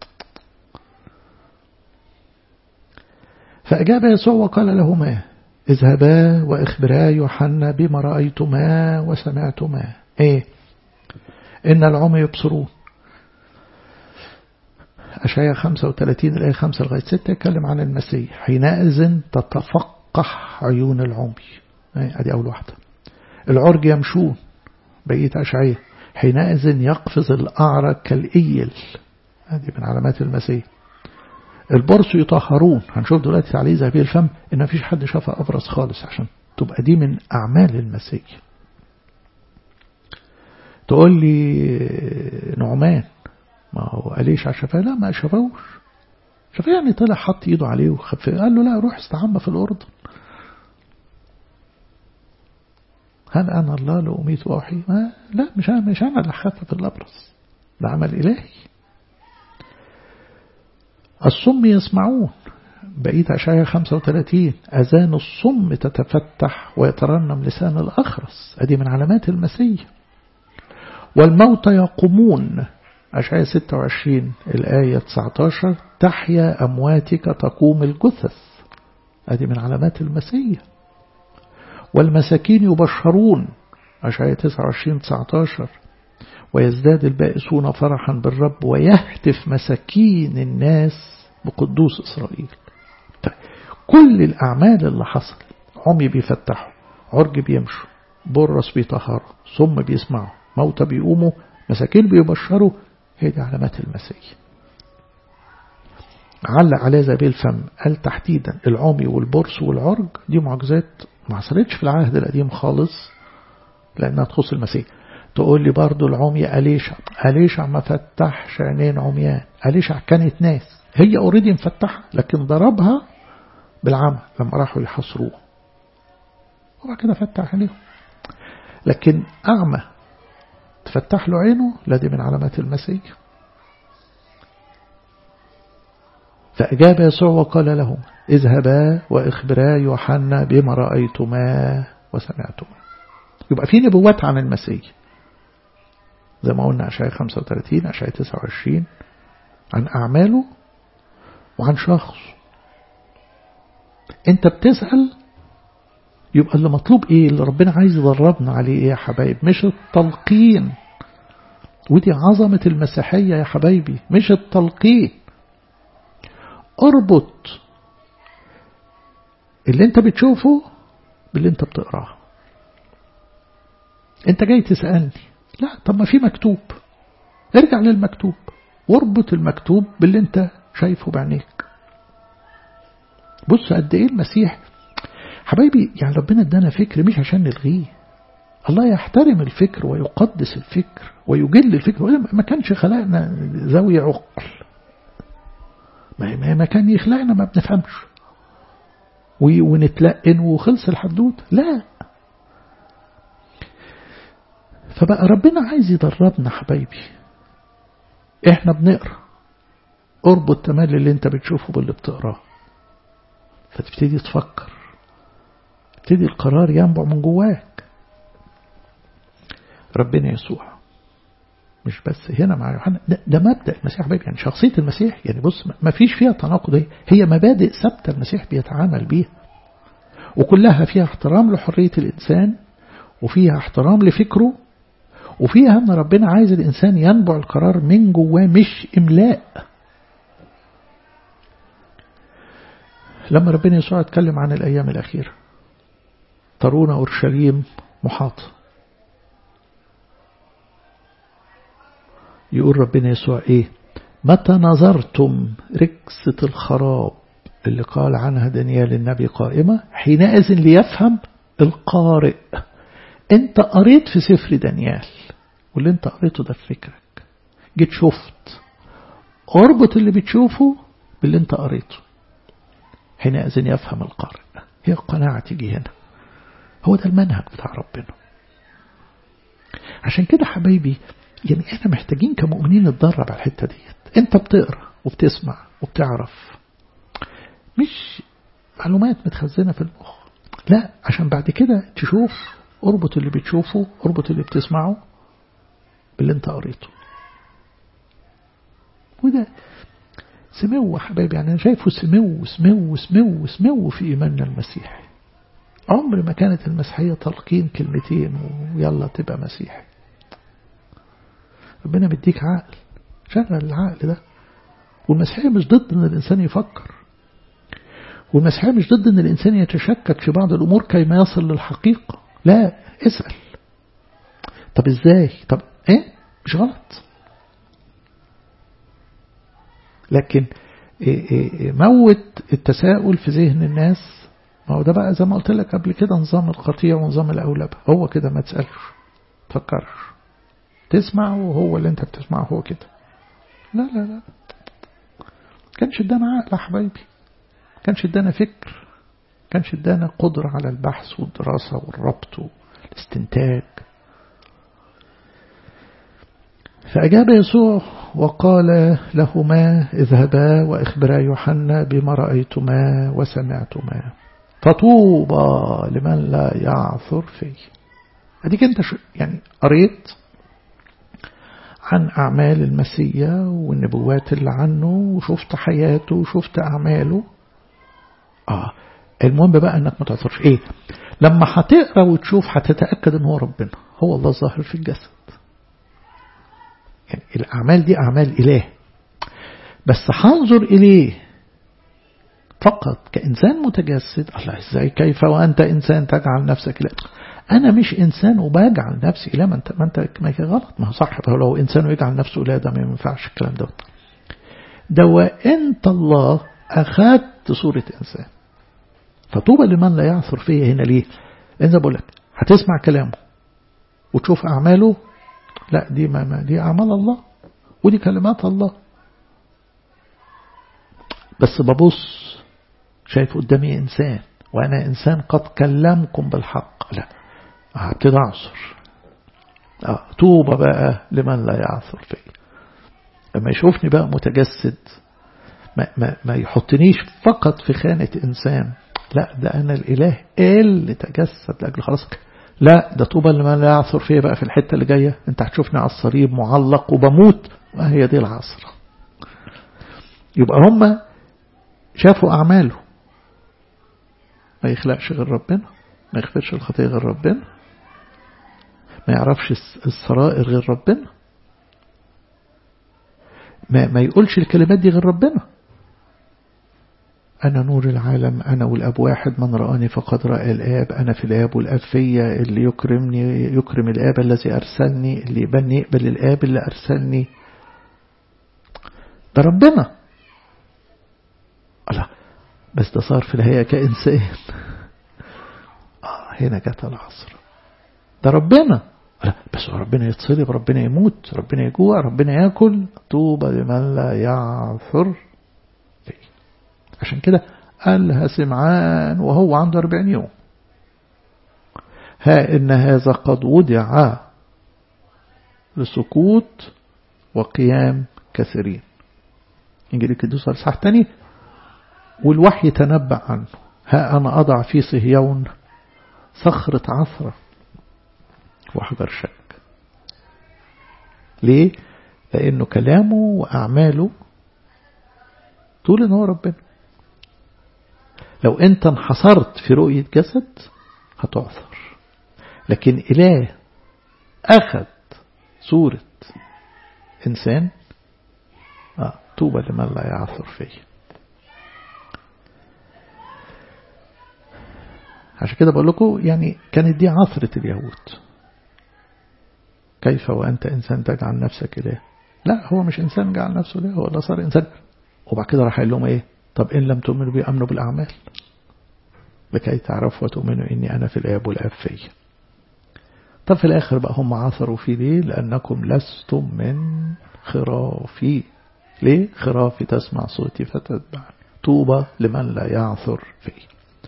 Speaker 1: فأجاب يسوع وقال لهما اذهبا وإخبرا يوحنا بما رأيتما وسمعتما ايه إن العمي يبصرون أشعياء 35 الآية 5 لغاية 6 يتكلم عن المسيح حينئذ تتفقح عيون العمي ادي أول واحدة العرج يمشون بقية أشعياء حينئذ يقفز الأعرج كالإيل هذه من علامات المسيح البرص يطهرون هنشوف دلوقتي عليه ذهبي الفم ان مفيش حد شافها ابرص خالص عشان تبقى دي من اعمال المسيح تقول لي نعمان ما هو قاليش على شفاه لا ما شافوش شفاه يعني طلع حط ايده عليه وخف قال له لا روح استعمى في الاردن هل انا الله لأميت واحي ما لا مش انا مش انا اللي خفف الابرص ده عمل الهي الصم يسمعون بقيت أشعياء 35 أذان الصم تتفتح ويترنم لسان الأخرس هذه من علامات المسيح والموتى يقومون أشعياء 26 الآية 19 تحيا أمواتك تقوم الجثث هذه من علامات المسيح والمساكين يبشرون أشعياء 29 19 ويزداد البائسون فرحا بالرب ويهتف مساكين الناس بقدوس إسرائيل طيب كل الأعمال اللي حصل عمي بيفتحوا عرج بيمشوا برص بيطهروا صم بيسمعوا موتى بيقوموا مساكين بيبشروا هي دي علامات المسيح علق عليه زبيل الفم قال تحديدا العمي والبرص والعرج دي معجزات ما حصلتش في العهد القديم خالص لأنها تخص المسيح تقول لي برضو العمي أليشع أليشع ما فتحش عينين عميان أليشع كانت ناس هي اوريدي مفتحة لكن ضربها بالعمى لما راحوا يحصروه وبعد كده فتح عليهم لكن أعمى تفتح له عينه لا دي من علامات المسيح فأجاب يسوع وقال لهم اذهبا واخبرا يوحنا بما رأيتما وسمعتما يبقى في نبوات عن المسيح زي ما قلنا أشعياء 35 أشعياء 29 عن أعماله وعن شخص انت بتسأل يبقى اللي مطلوب ايه اللي ربنا عايز يدربنا عليه ايه يا حبايب مش التلقين ودي عظمة المسيحية يا حبايبي مش التلقين اربط اللي انت بتشوفه باللي انت بتقراه انت جاي تسألني لا طب ما في مكتوب ارجع للمكتوب واربط المكتوب باللي انت شايفه بعينيك بص قد ايه المسيح حبايبي يعني ربنا ادانا فكر مش عشان نلغيه الله يحترم الفكر ويقدس الفكر ويجل الفكر ما كانش خلقنا ذوي عقل ما كان يخلقنا ما بنفهمش ونتلقن وخلص الحدود لا فبقى ربنا عايز يدربنا حبايبي احنا بنقرا اربط تملي اللي انت بتشوفه باللي بتقراه فتبتدي تفكر تبتدي القرار ينبع من جواك ربنا يسوع مش بس هنا مع يوحنا ده, ده مبدأ المسيح حبايبي يعني شخصية المسيح يعني بص ما فيش فيها تناقض هي, هي مبادئ ثابتة المسيح بيتعامل بيها وكلها فيها احترام لحرية الإنسان وفيها احترام لفكره وفيها ان ربنا عايز الإنسان ينبع القرار من جواه مش إملاء لما ربنا يسوع اتكلم عن الأيام الأخيرة ترون أورشليم محاطة يقول ربنا يسوع إيه متى نظرتم ركسة الخراب اللي قال عنها دانيال النبي قائمة حينئذ ليفهم القارئ انت قريت في سفر دانيال واللي انت قريته ده في فكرك جيت شفت اربط اللي بتشوفه باللي انت قريته حينئذ يفهم القارئ هي القناعة تيجي هنا هو ده المنهج بتاع ربنا عشان كده حبايبي يعني احنا محتاجين كمؤمنين نتدرب على الحتة ديت انت بتقرا وبتسمع وبتعرف مش معلومات متخزنة في المخ لا عشان بعد كده تشوف اربط اللي بتشوفه اربط اللي بتسمعه باللي انت قريته وده سمو حبايبي يعني أنا شايفه سمو سمو سمو سمو في إيماننا المسيحي عمر ما كانت المسيحية تلقين كلمتين ويلا تبقى مسيحي ربنا مديك عقل شغل العقل ده والمسيحية مش ضد ان الإنسان يفكر والمسيحية مش ضد ان الإنسان يتشكك في بعض الأمور كيما يصل للحقيقة لا اسأل طب ازاي طب ايه مش غلط لكن موت التساؤل في ذهن الناس ما هو ده بقى زي ما قلت لك قبل كده نظام القطيع ونظام الأولبة هو كده ما تسألش تفكرش تسمع وهو اللي انت بتسمعه هو كده لا لا لا كانش ادانا عقل يا حبايبي كانش ادانا فكر كانش ادانا قدرة على البحث والدراسة والربط والاستنتاج فأجاب يسوع وقال لهما اذهبا وإخبرا يوحنا بما رأيتما وسمعتما فطوبى لمن لا يعثر فيه أديك أنت شو يعني قريت عن أعمال المسيا والنبوات اللي عنه وشفت حياته وشفت أعماله آه المهم بقى أنك ما تعثرش إيه لما هتقرأ وتشوف هتتأكد أن هو ربنا هو الله ظاهر في الجسد يعني الأعمال دي أعمال إله بس هنظر إليه فقط كإنسان متجسد الله إزاي كيف وأنت إنسان تجعل نفسك إله أنا مش إنسان وبجعل نفسي إله ما أنت ما أنت ما غلط ما هو صح لو إنسان ويجعل نفسه إله ده ما ينفعش الكلام ده ده وأنت الله أخذت صورة إنسان فطوبى لمن لا يعثر فيه هنا ليه إذا بقول لك هتسمع كلامه وتشوف أعماله لا دي ما, ما دي أعمال الله ودي كلمات الله بس ببص شايف قدامي إنسان وأنا إنسان قد كلمكم بالحق لا هبتدي أعصر آه توبة بقى لمن لا يعثر فيه لما يشوفني بقى متجسد ما, ما, ما يحطنيش فقط في خانة إنسان لا ده أنا الإله اللي تجسد لأجل خلاص لا ده طوبى لمن لا يعثر فيه بقى في الحتة اللي جاية انت هتشوفني على الصليب معلق وبموت ما هي دي العصر يبقى هم شافوا أعماله ما يخلقش غير ربنا ما يغفرش الخطيئة غير ربنا ما يعرفش السرائر غير ربنا ما, ما يقولش الكلمات دي غير ربنا أنا نور العالم أنا والأب واحد من رآني فقد رأى الآب أنا في الآب والآب فيا اللي يكرمني يكرم الآب الذي أرسلني اللي يبني يقبل الآب اللي أرسلني ده ربنا الله بس ده صار في الهيئة كإنسان آه هنا جت العصر ده ربنا لا بس ربنا يتصلب ربنا يموت ربنا يجوع ربنا ياكل طوبى لمن لا يعثر فيه عشان كده قالها سمعان وهو عنده 40 يوم ها إن هذا قد وضع لسقوط وقيام كثيرين إنجيل القدوس الإصحاح الثاني والوحي تنبأ عنه ها أنا أضع في صهيون صخرة عثرة وحجر شك ليه؟ لأنه كلامه وأعماله تقول إن هو ربنا لو أنت انحصرت في رؤية جسد هتعثر لكن إله أخذ صورة إنسان آه طوبى لمن لا يعثر فيه عشان كده بقول لكم يعني كانت دي عثرة اليهود كيف وأنت إنسان تجعل نفسك إله لا هو مش إنسان جعل نفسه إله هو اللي صار إنسان وبعد كده راح يقول لهم إيه طب إن لم تؤمنوا بي أمنوا بالأعمال لكي تعرفوا وتؤمنوا إني أنا في الآب والآب في طب في الآخر بقى هم عثروا في ليه لأنكم لستم من خرافي ليه خرافي تسمع صوتي فتتبع طوبى لمن لا يعثر فيه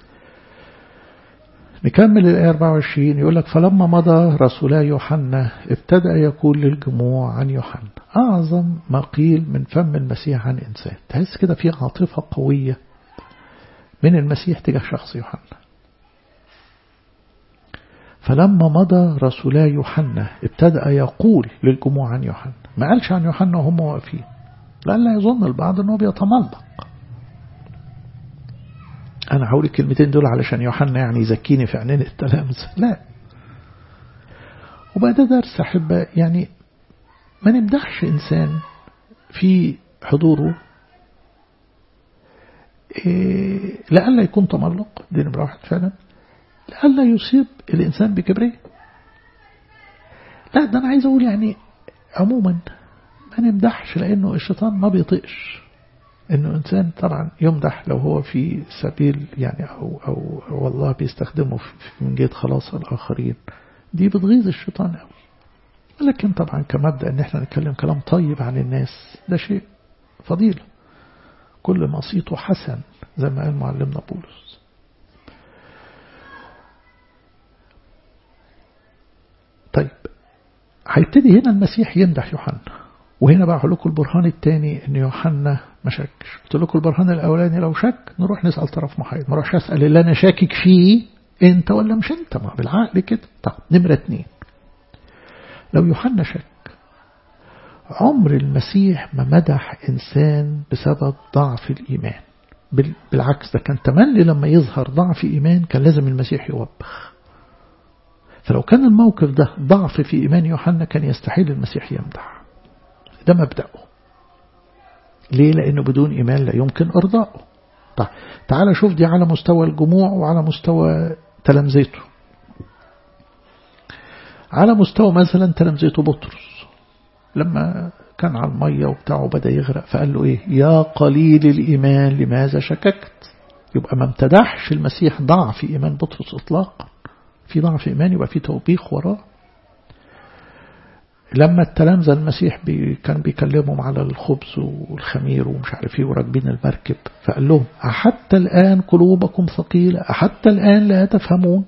Speaker 1: نكمل الآية 24 يقول لك فلما مضى رسولا يوحنا ابتدأ يقول للجموع عن يوحنا أعظم ما قيل من فم المسيح عن إنسان تحس كده في عاطفة قوية من المسيح تجاه شخص يوحنا فلما مضى رسولا يوحنا ابتدأ يقول للجموع عن يوحنا ما قالش عن يوحنا وهم واقفين لألا يظن البعض أنه بيتملق أنا هقول الكلمتين دول علشان يوحنا يعني يزكيني في عينين التلامذة لا وبعد درس أحب يعني ما نمدحش إنسان في حضوره إيه لألا يكون تملق دي نمرة واحد فعلا لألا يصيب الإنسان بكبرية لا ده أنا عايز أقول يعني عموما ما نمدحش لأنه الشيطان ما بيطيقش انه انسان طبعا يمدح لو هو في سبيل يعني او او والله بيستخدمه من جهه خلاص الاخرين دي بتغيظ الشيطان قوي لكن طبعا كمبدا ان احنا نتكلم كلام طيب عن الناس ده شيء فضيله كل ما صيته حسن زي ما قال معلمنا بولس طيب هيبتدي هنا المسيح يمدح يوحنا وهنا بقى لكم البرهان الثاني ان يوحنا ما شكش قلت لكم البرهان الاولاني لو شك نروح نسال طرف محايد ما اروحش اسال اللي انا شاكك فيه انت ولا مش انت ما بالعقل كده طب نمره اتنين لو يوحنا شك عمر المسيح ما مدح انسان بسبب ضعف الايمان بالعكس ده كان تملي لما يظهر ضعف ايمان كان لازم المسيح يوبخ فلو كان الموقف ده ضعف في ايمان يوحنا كان يستحيل المسيح يمدح ده مبدأه ليه لأنه بدون إيمان لا يمكن إرضائه طيب تعال شوف دي على مستوى الجموع وعلى مستوى تلامذته على مستوى مثلا تلامذته بطرس لما كان على المية وبتاعه بدأ يغرق فقال له إيه يا قليل الإيمان لماذا شككت يبقى ما امتدحش المسيح ضعف إيمان بطرس إطلاقا في ضعف إيمان يبقى في توبيخ وراه لما التلامذة المسيح بي كان بيكلمهم على الخبز والخمير ومش عارف ايه وراكبين المركب فقال لهم أحتى الآن قلوبكم ثقيلة أحتى الآن لا تفهمون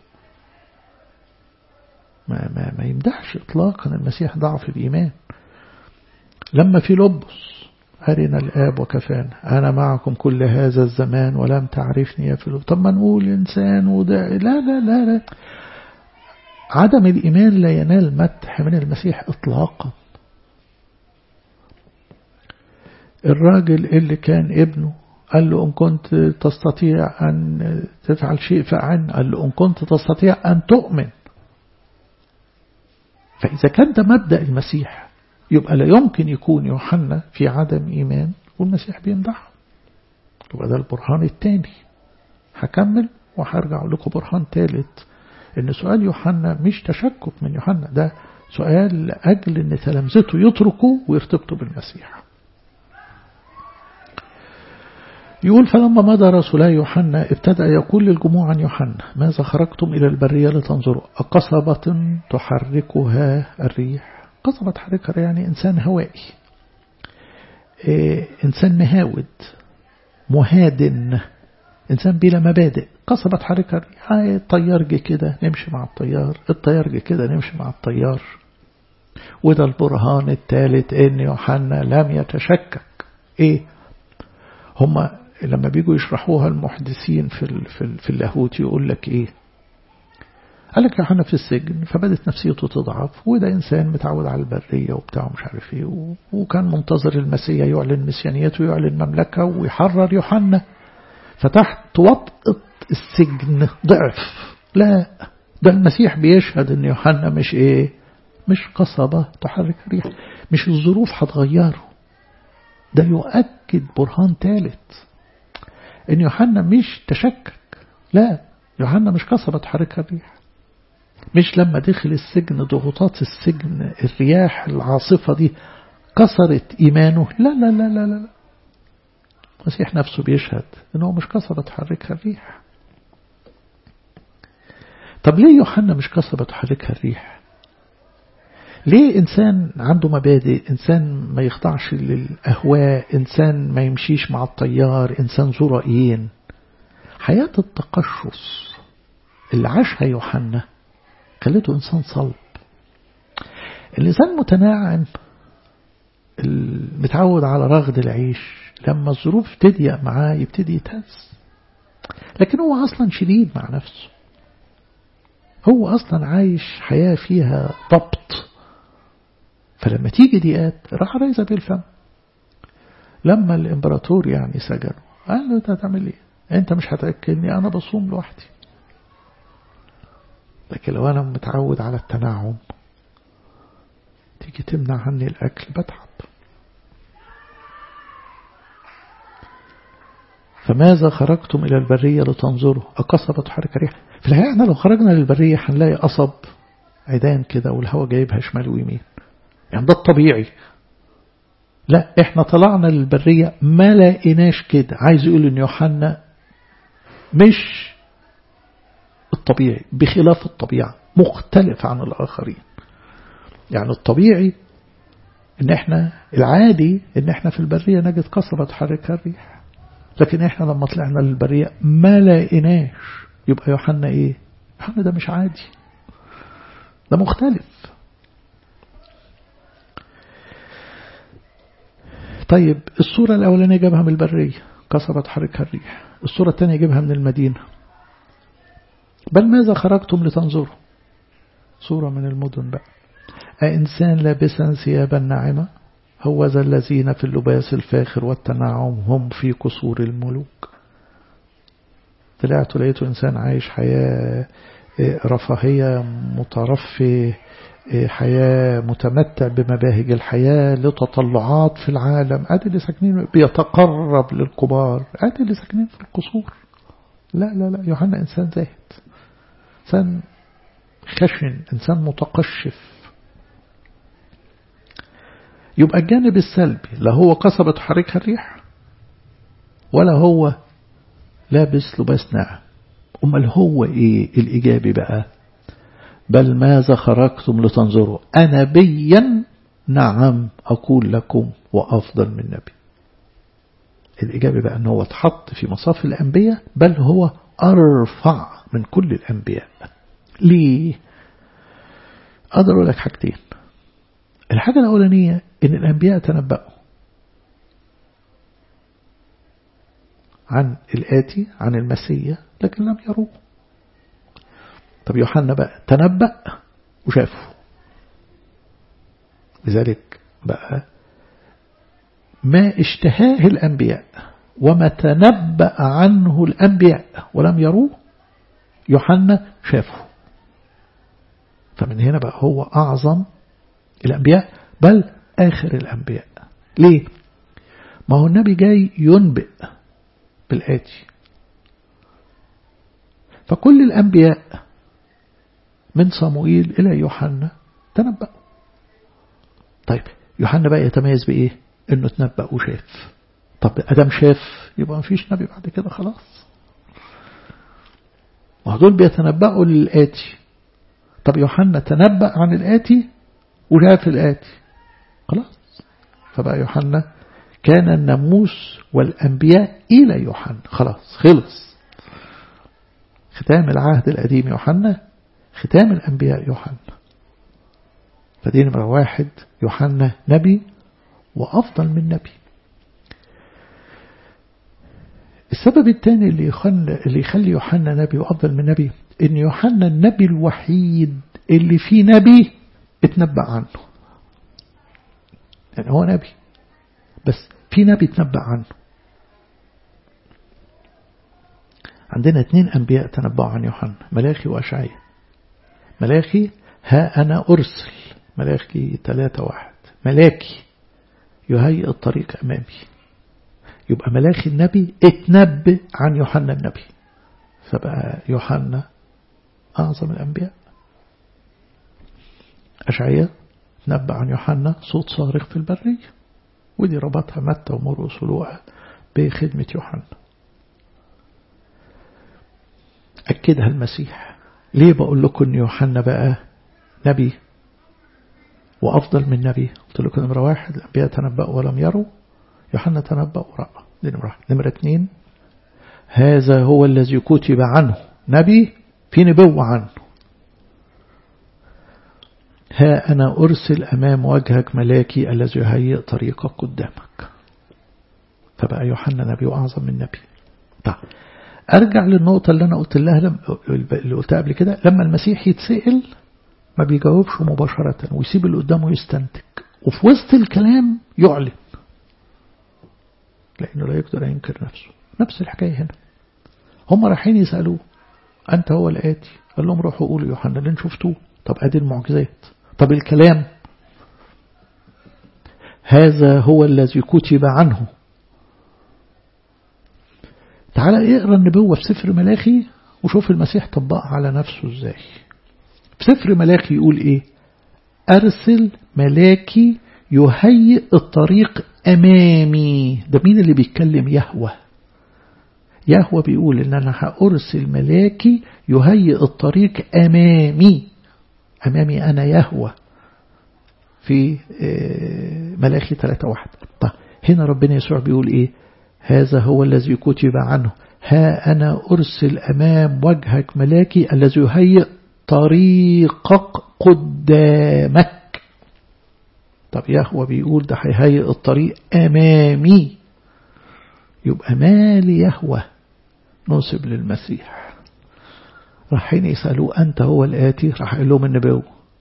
Speaker 1: ما, ما, ما يمدحش إطلاقا المسيح ضعف الإيمان لما في لبس أرنا الآب وكفانا أنا معكم كل هذا الزمان ولم تعرفني يا فيلو طب ما نقول إنسان وده لا لا لا لا عدم الإيمان لا ينال مدح من المسيح إطلاقا الراجل اللي كان ابنه قال له إن كنت تستطيع أن تفعل شيء فعن قال له إن كنت تستطيع أن تؤمن فإذا كان ده مبدأ المسيح يبقى لا يمكن يكون يوحنا في عدم إيمان والمسيح بيمدحه يبقى ده البرهان الثاني هكمل وهرجع لكم برهان ثالث ان سؤال يوحنا مش تشكك من يوحنا ده سؤال لأجل ان تلامذته يتركوا ويرتبطوا بالمسيح يقول فلما مضى رسولا يوحنا ابتدأ يقول للجموع عن يوحنا ماذا خرجتم إلى البرية لتنظروا أقصبة تحركها الريح قصبة تحركها يعني إنسان هوائي إيه إنسان مهاود مهادن إنسان بلا مبادئ قصبة تحركها الريح الطيار جه كده نمشي مع الطيار الطيار جه كده نمشي مع الطيار وده البرهان الثالث إن يوحنا لم يتشكك إيه هما لما بيجوا يشرحوها المحدثين في ال في, ال في اللاهوت يقول لك ايه قال لك يوحنا في السجن فبدت نفسيته تضعف وده إنسان متعود على البرية وبتاع مش عارف ايه وكان منتظر المسيح يعلن مسيانيته ويعلن مملكة ويحرر يوحنا فتحت وطأة السجن ضعف لا ده المسيح بيشهد ان يوحنا مش ايه مش قصبة تحرك الريح مش الظروف هتغيره ده يؤكد برهان ثالث ان يوحنا مش تشكك لا يوحنا مش قصبة تحرك الريح مش لما دخل السجن ضغوطات السجن الرياح العاصفة دي كسرت إيمانه لا لا لا لا لا المسيح نفسه بيشهد انه مش قصبة تحركها الريح طب ليه يوحنا مش قصبة تحركها الريح ليه إنسان عنده مبادئ إنسان ما يخضعش للأهواء إنسان ما يمشيش مع الطيار إنسان ذو رأيين حياة التقشص اللي عاشها يوحنا خلته إنسان صلب الإنسان متناعم متعود على رغد العيش لما الظروف تضيق معاه يبتدي يتهز لكن هو أصلا شديد مع نفسه هو أصلا عايش حياة فيها ضبط فلما تيجي ديات راح رايزة بالفم لما الامبراطور يعني سجنه قال له انت هتعمل ايه انت مش هتأكلني انا بصوم لوحدي لكن لو انا متعود على التنعم تيجي تمنع عني الاكل بتعب فماذا خرجتم إلى البرية لتنظروا أقصبة حركة ريح في الحقيقة احنا لو خرجنا للبرية هنلاقي قصب عيدان كده والهواء جايبها شمال ويمين يعني ده الطبيعي لا احنا طلعنا للبرية ما لقيناش كده عايز يقول ان يوحنا مش الطبيعي بخلاف الطبيعة مختلف عن الآخرين يعني الطبيعي ان احنا العادي ان احنا في البرية نجد قصبة تحركها الريح لكن احنا لما طلعنا للبرية ما لقيناش يبقى يوحنا ايه يوحنا ده مش عادي ده مختلف طيب الصورة الأولانية جابها من البرية كسرت حركها الريح الصورة الثانية جابها من المدينة بل ماذا خرجتم لتنظروا صورة من المدن بقى أإنسان لابسا ثيابا ناعمة هو ذا الذين في اللباس الفاخر والتنعم هم في قصور الملوك طلعت لقيته إنسان عايش حياة رفاهية مترفه حياة متمتع بمباهج الحياة لتطلعات في العالم ادي اللي ساكنين بيتقرب للكبار ادي اللي ساكنين في القصور لا لا لا يوحنا إنسان زاهد إنسان خشن إنسان متقشف يبقى الجانب السلبي لا هو قصبة تحركها الريح ولا هو لابس لباس ناعم أمال هو إيه الإيجابي بقى بل ماذا خرجتم لتنظروا أنا بيا نعم أقول لكم وأفضل من نبي الإجابة بقى أنه هو اتحط في مصاف الأنبياء بل هو أرفع من كل الأنبياء ليه أقدر أقول لك حاجتين الحاجة الأولانية إن الأنبياء تنبأوا عن الآتي عن المسيح لكن لم يروه طب يوحنا بقى تنبأ وشافه لذلك بقى ما اشتهاه الأنبياء وما تنبأ عنه الأنبياء ولم يروه يوحنا شافه فمن هنا بقى هو أعظم الأنبياء بل آخر الأنبياء ليه؟ ما هو النبي جاي ينبئ بالآتي فكل الأنبياء من صموئيل إلى يوحنا تنبأوا طيب يوحنا بقى يتميز بإيه؟ إنه تنبأ وشاف طب أدم شاف يبقى ما فيش نبي بعد كده خلاص وهدول بيتنبأوا للآتي طب يوحنا تنبأ عن الآتي وشاف الآتي خلاص فبقى يوحنا كان الناموس والأنبياء إلى يوحنا خلاص خلص ختام العهد القديم يوحنا ختام الأنبياء يوحنا فدي نمرة واحد يوحنا نبي وأفضل من نبي السبب الثاني اللي يخلي, اللي يخلي يوحنا نبي وأفضل من نبي إن يوحنا النبي الوحيد اللي فيه نبي اتنبأ عنه يعني هو نبي بس في نبي اتنبأ عنه عندنا اثنين أنبياء تنبأوا عن يوحنا ملاخي وأشعية ملاخي ها أنا أرسل ملاخي ثلاثة واحد ملاكي يهيئ الطريق أمامي يبقى ملاخي النبي اتنبأ عن يوحنا النبي فبقى يوحنا أعظم الأنبياء أشعية تنبأ عن يوحنا صوت صارخ في البرية ودي ربطها متى ومرقس ولوقا بخدمة يوحنا أكدها المسيح ليه بقول لكم أن يوحنا بقى نبي وأفضل من نبي قلت لكم نمرة واحد الأنبياء تنبأوا ولم يروا يوحنا تنبأ ورأى دي نمرة واحد نمرة اثنين هذا هو الذي كتب عنه نبي في نبوة عنه ها أنا أرسل أمام وجهك ملاكي الذي يهيئ طريقك قدامك فبقى يوحنا نبي وأعظم من نبي طيب أرجع للنقطة اللي أنا قلت لها لم اللي قلتها قبل كده لما المسيح يتسأل ما بيجاوبش مباشرة ويسيب اللي قدامه يستنتج وفي وسط الكلام يعلن لأنه لا يقدر ينكر نفسه نفس الحكاية هنا هم رايحين يسألوه أنت هو الآتي قال لهم روحوا قولوا يوحنا اللي شفتوه طب أدي المعجزات طب الكلام هذا هو الذي كتب عنه تعالى اقرا النبوة في سفر ملاخي وشوف المسيح طبقها على نفسه ازاي في سفر ملاخي يقول ايه أرسل ملاكي يهيئ الطريق أمامي ده مين اللي بيتكلم يهوه يهوه بيقول إن أنا هأرسل ملاكي يهيئ الطريق أمامي أمامي أنا يهوه في ملاخي 3 واحد طيب هنا ربنا يسوع بيقول إيه هذا هو الذي كتب عنه ها أنا أرسل أمام وجهك ملاكي الذي يهيئ طريقك قدامك طب يهوى بيقول ده هيهيئ الطريق أمامي يبقى مالي يهوى نصب للمسيح رايحين يسألوه أنت هو الآتي راح يقول لهم النبوة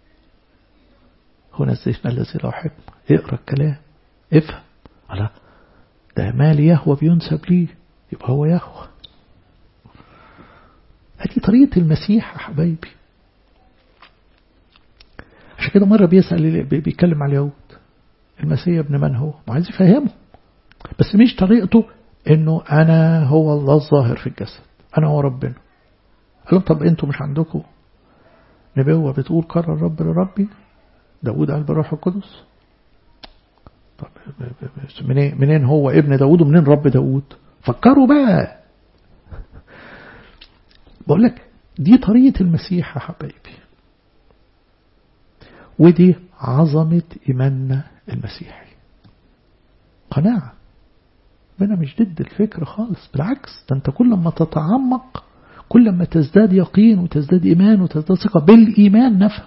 Speaker 1: هنا الزيشنا الذي لا حكمة اقرأ الكلام افهم الله ده مال يهوى بينسب ليه يبقى هو يهوى هذه طريقة المسيح يا حبايبي عشان كده مرة بيسأل بيتكلم على اليهود المسيح ابن من هو وعايز يفهمه بس مش طريقته انه انا هو الله الظاهر في الجسد انا هو ربنا قال لهم طب انتوا مش عندكم نبوة بتقول قرر الرب لربي داود قال بالروح القدس طب منين منين هو ابن داود ومنين رب داود فكروا بقى بقول لك دي طريقة المسيح يا حبايبي ودي عظمة إيماننا المسيحي قناعة ربنا مش ضد الفكر خالص بالعكس ده انت كل ما تتعمق كل ما تزداد يقين وتزداد إيمان وتزداد ثقة بالإيمان نفهم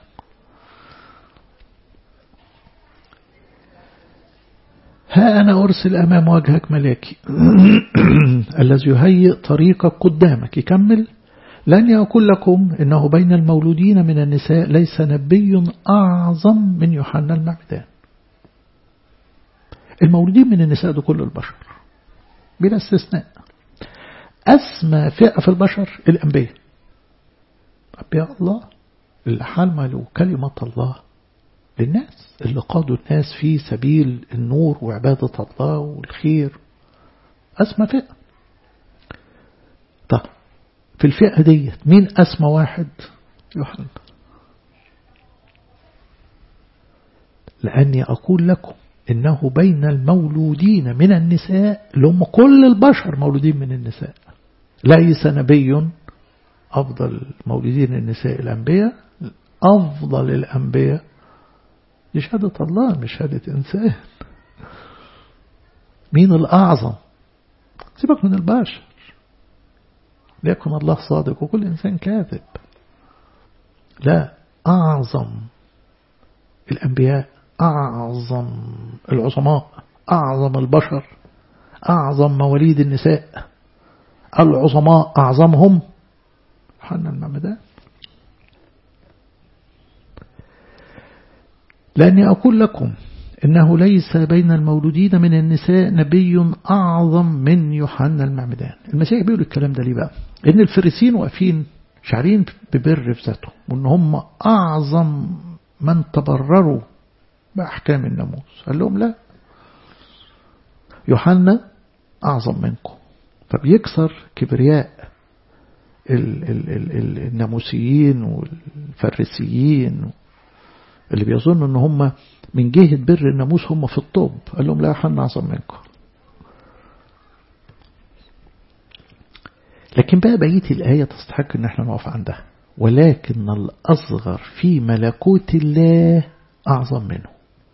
Speaker 1: ها أنا أرسل أمام وجهك ملاكي الذي يهيئ طريقك قدامك يكمل لن يقول لكم إنه بين المولودين من النساء ليس نبي أعظم من يوحنا المعمدان المولودين من النساء ده كل البشر بلا استثناء أسمى فئة في البشر الأنبياء أنبياء الله اللي حملوا كلمة الله للناس اللي قادوا الناس في سبيل النور وعبادة الله والخير أسمى فئة طب في الفئة دي مين أسمى واحد يوحنا لأني أقول لكم إنه بين المولودين من النساء اللي هم كل البشر مولودين من النساء ليس نبي أفضل مولودين النساء الأنبياء أفضل الأنبياء دي شهادة الله مش شهادة إنسان مين الأعظم سيبك من البشر ليكن الله صادق وكل إنسان كاذب لا أعظم الأنبياء أعظم العظماء أعظم البشر أعظم مواليد النساء العظماء أعظمهم حنا المعمدان لأني أقول لكم إنه ليس بين المولودين من النساء نبي أعظم من يوحنا المعمدان المسيح بيقول الكلام ده ليه بقى إن الفريسين واقفين شعرين ببر في ذاتهم وإن هم أعظم من تبرروا بأحكام الناموس قال لهم لا يوحنا أعظم منكم فبيكسر كبرياء ال ال ال ال الناموسيين والفريسيين اللي بيظنوا ان هم من جهة بر الناموس هم في الطب قال لهم لا يوحنا أعظم منكم لكن بقى بقية الآية تستحق ان احنا نقف عندها ولكن الأصغر في ملكوت الله أعظم منه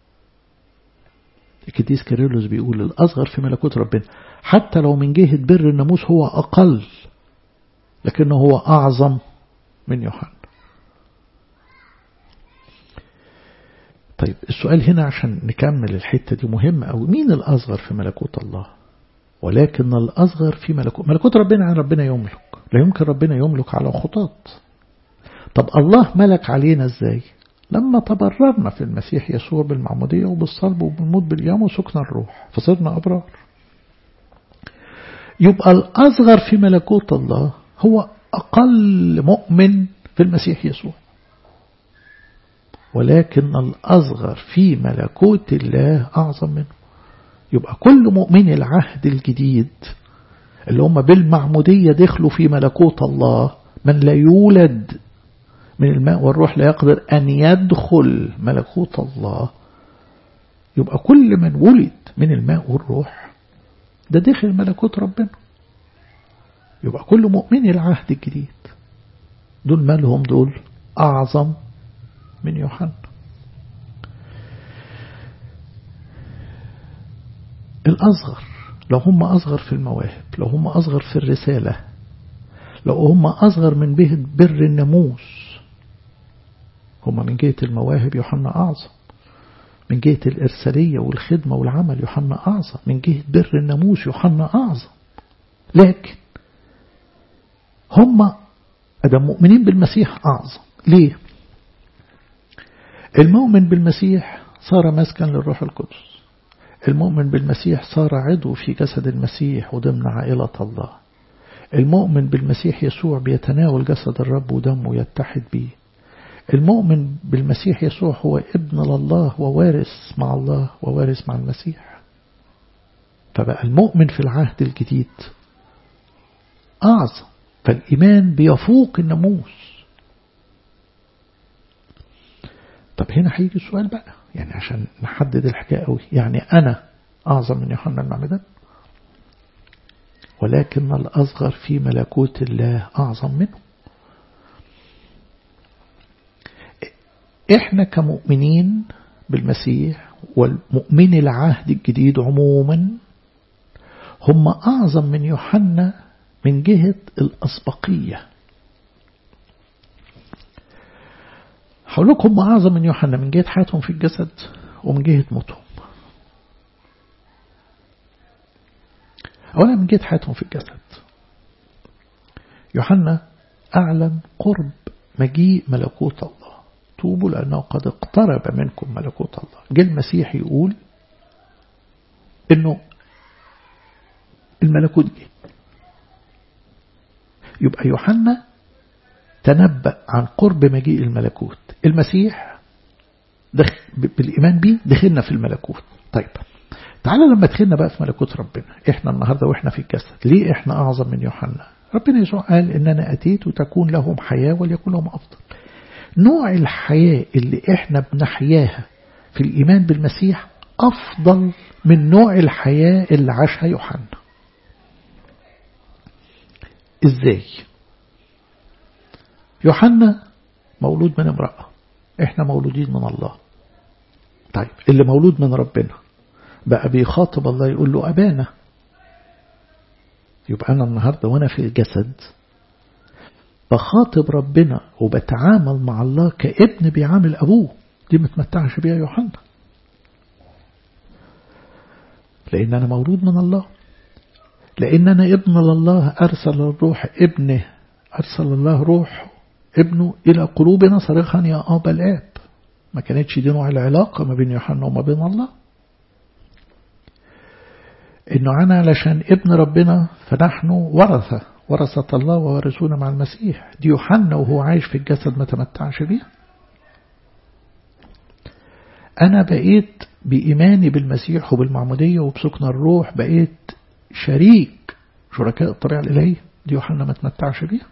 Speaker 1: القديس كيرلس بيقول الأصغر في ملكوت ربنا حتى لو من جهة بر الناموس هو أقل لكنه هو أعظم من يوحنا طيب السؤال هنا عشان نكمل الحتة دي مهمة أو مين الأصغر في ملكوت الله ولكن الأصغر في ملكوت ملكوت ربنا عن ربنا يملك لا يمكن ربنا يملك على خطاط طب الله ملك علينا ازاي لما تبررنا في المسيح يسوع بالمعمودية وبالصلب وبالموت باليوم وسكن الروح فصرنا أبرار يبقى الأصغر في ملكوت الله هو أقل مؤمن في المسيح يسوع ولكن الأصغر في ملكوت الله أعظم منه يبقى كل مؤمن العهد الجديد اللي هم بالمعمودية دخلوا في ملكوت الله من لا يولد من الماء والروح لا يقدر أن يدخل ملكوت الله يبقى كل من ولد من الماء والروح ده دخل ملكوت ربنا يبقى كل مؤمن العهد الجديد دول مالهم دول أعظم من يوحنا الأصغر لو هم أصغر في المواهب لو هم أصغر في الرسالة لو هم أصغر من به بر الناموس هم من جهة المواهب يوحنا أعظم من جهة الإرسالية والخدمة والعمل يوحنا أعظم من جهة بر الناموس يوحنا أعظم لكن هم أدم مؤمنين بالمسيح أعظم ليه المؤمن بالمسيح صار مسكن للروح القدس المؤمن بالمسيح صار عضو في جسد المسيح وضمن عائلة الله المؤمن بالمسيح يسوع بيتناول جسد الرب ودمه يتحد به المؤمن بالمسيح يسوع هو ابن لله ووارث مع الله ووارث مع المسيح فبقى المؤمن في العهد الجديد أعظم فالإيمان بيفوق الناموس طب هنا هيجي السؤال بقى يعني عشان نحدد الحكاية قوي يعني أنا أعظم من يوحنا المعمدان ولكن الأصغر في ملكوت الله أعظم منه إحنا كمؤمنين بالمسيح والمؤمن العهد الجديد عموما هم أعظم من يوحنا من جهة الأسبقية هقول لكم هم أعظم من يوحنا من جهة حياتهم في الجسد ومن جهة موتهم أولا من جهة حياتهم في الجسد يوحنا أعلن قرب مجيء ملكوت الله توبوا لأنه قد اقترب منكم ملكوت الله جه المسيح يقول إنه الملكوت جه يبقى يوحنا تنبأ عن قرب مجيء الملكوت المسيح دخل بالإيمان به دخلنا في الملكوت طيب تعالى لما دخلنا بقى في ملكوت ربنا احنا النهاردة واحنا في الجسد ليه احنا أعظم من يوحنا ربنا يسوع قال إن أنا أتيت وتكون لهم حياة وليكون لهم أفضل نوع الحياة اللي احنا بنحياها في الإيمان بالمسيح أفضل من نوع الحياة اللي عاشها يوحنا إزاي يوحنا مولود من امرأة احنا مولودين من الله طيب اللي مولود من ربنا بقى بيخاطب الله يقول له أبانا يبقى أنا النهاردة وأنا في الجسد بخاطب ربنا وبتعامل مع الله كابن بيعامل أبوه دي متمتعش بيها يوحنا لأن أنا مولود من الله لأن أنا ابن لله أرسل الروح ابنه أرسل الله روح ابنه إلى قلوبنا صريخا يا أبا الآب ما كانتش دي نوع العلاقة ما بين يوحنا وما بين الله إنه أنا علشان ابن ربنا فنحن ورثة ورثة الله وورثونا مع المسيح دي يوحنا وهو عايش في الجسد ما تمتعش بيها أنا بقيت بإيماني بالمسيح وبالمعمودية وبسكن الروح بقيت شريك شركاء الطريقة الإلهية دي يوحنا ما تمتعش بيها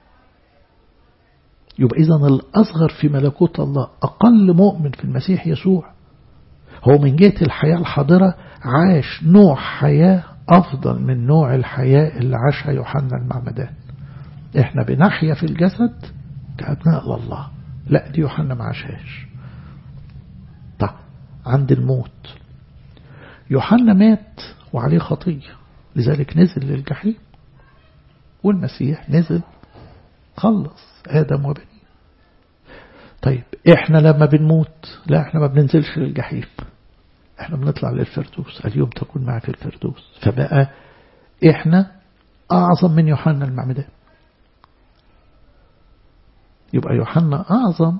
Speaker 1: يبقى إذا الأصغر في ملكوت الله أقل مؤمن في المسيح يسوع هو من جهة الحياة الحاضرة عاش نوع حياة أفضل من نوع الحياة اللي عاشها يوحنا المعمدان إحنا بنحيا في الجسد كأبناء لله لا دي يوحنا ما عاشهاش طيب عند الموت يوحنا مات وعليه خطية لذلك نزل للجحيم والمسيح نزل خلص آدم وبنيه طيب احنا لما بنموت لا احنا ما بننزلش للجحيم احنا بنطلع للفردوس اليوم تكون معي في الفردوس فبقى احنا اعظم من يوحنا المعمدان يبقى يوحنا اعظم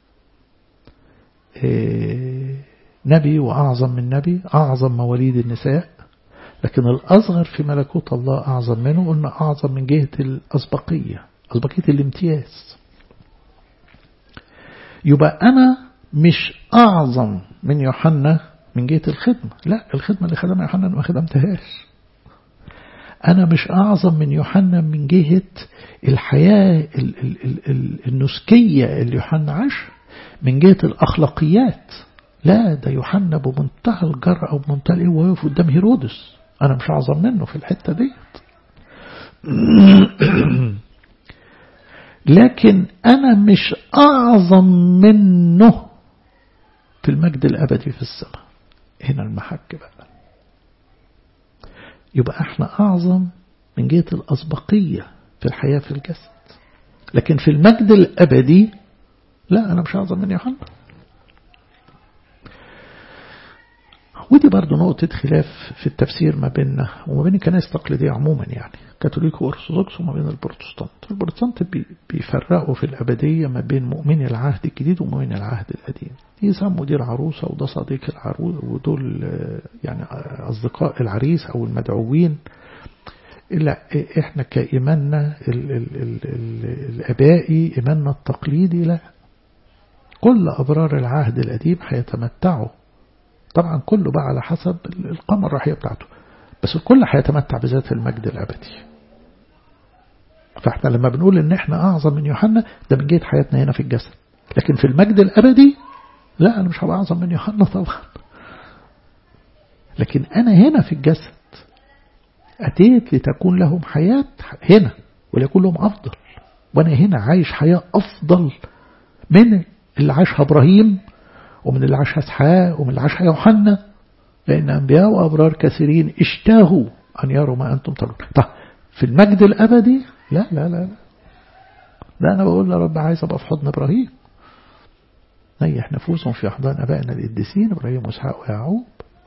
Speaker 1: اه نبي واعظم من نبي اعظم مواليد النساء لكن الاصغر في ملكوت الله اعظم منه قلنا اعظم من جهة الاسبقية اسبقية الامتياز يبقى انا مش اعظم من يوحنا من جهة الخدمة لا الخدمة اللي خدمها يوحنا ما خدمتهاش أنا مش أعظم من يوحنا من جهة الحياة النسكية اللي يوحنا عاش من جهة الأخلاقيات لا ده يوحنا بمنتهى الجرأة وبمنتهى الإيه ويقف قدام هيرودس أنا مش أعظم منه في الحتة ديت لكن أنا مش أعظم منه في المجد الأبدي في السماء هنا المحك بقى يبقى احنا أعظم من جهة الأسبقية في الحياة في الجسد لكن في المجد الأبدي لا أنا مش أعظم من يوحنا ودي برضو نقطة خلاف في التفسير ما بيننا وما بين الكنائس التقليدية عموما يعني كاثوليك وأرثوذكس وما بين البروتستانت البروتستانت بيفرقوا في الأبدية ما بين مؤمني العهد الجديد ومؤمني العهد القديم يسموا دي العروسة وده صديق العروس ودول يعني أصدقاء العريس أو المدعوين إلا إحنا كإيماننا ال ال ال ال الأبائي إيماننا التقليدي لا كل أبرار العهد القديم هيتمتعوا طبعا كله بقى على حسب القامة الروحية بتاعته بس الكل هيتمتع بذات المجد الأبدي فاحنا لما بنقول ان احنا اعظم من يوحنا ده من جهة حياتنا هنا في الجسد لكن في المجد الأبدي لا أنا مش هبقى أعظم من يوحنا طبعا لكن أنا هنا في الجسد أتيت لتكون لهم حياة هنا وليكون لهم أفضل وأنا هنا عايش حياة أفضل من اللي عاشها إبراهيم ومن اللي عاشها اسحاق ومن اللي عاشها يوحنا لأن أنبياء وأبرار كثيرين اشتاهوا أن يروا ما أنتم ترون طيب في المجد الأبدي لا لا لا لا لا أنا بقول يا رب عايز أبقى في حضن إبراهيم نيح نفوسهم في أحضان أبائنا القديسين إبراهيم وإسحاق ويعقوب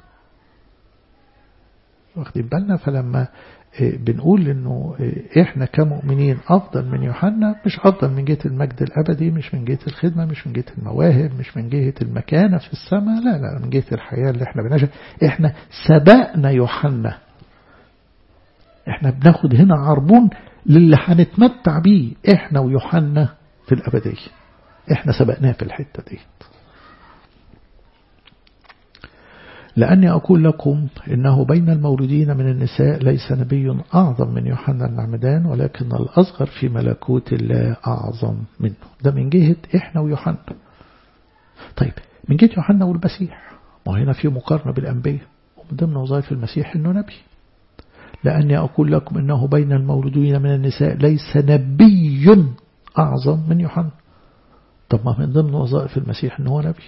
Speaker 1: واخدين بالنا فلما بنقول انه احنا كمؤمنين افضل من يوحنا مش افضل من جهة المجد الابدي مش من جهة الخدمة مش من جهة المواهب مش من جهة المكانة في السماء لا لا من جهة الحياة اللي احنا بنعيشها احنا سبقنا يوحنا احنا بناخد هنا عربون للي هنتمتع بيه احنا ويوحنا في الابدية احنا سبقناه في الحتة ديت لأني أقول لكم إنه بين المولودين من النساء ليس نبي أعظم من يوحنا المعمدان ولكن الأصغر في ملكوت الله أعظم منه ده من جهة إحنا ويوحنا طيب من جهة يوحنا والمسيح ما هنا في مقارنة بالأنبياء ومن ضمن وظائف المسيح أنه نبي لأني أقول لكم أنه بين المولودين من النساء ليس نبي أعظم من يوحنا طب ما من ضمن وظائف المسيح أنه نبي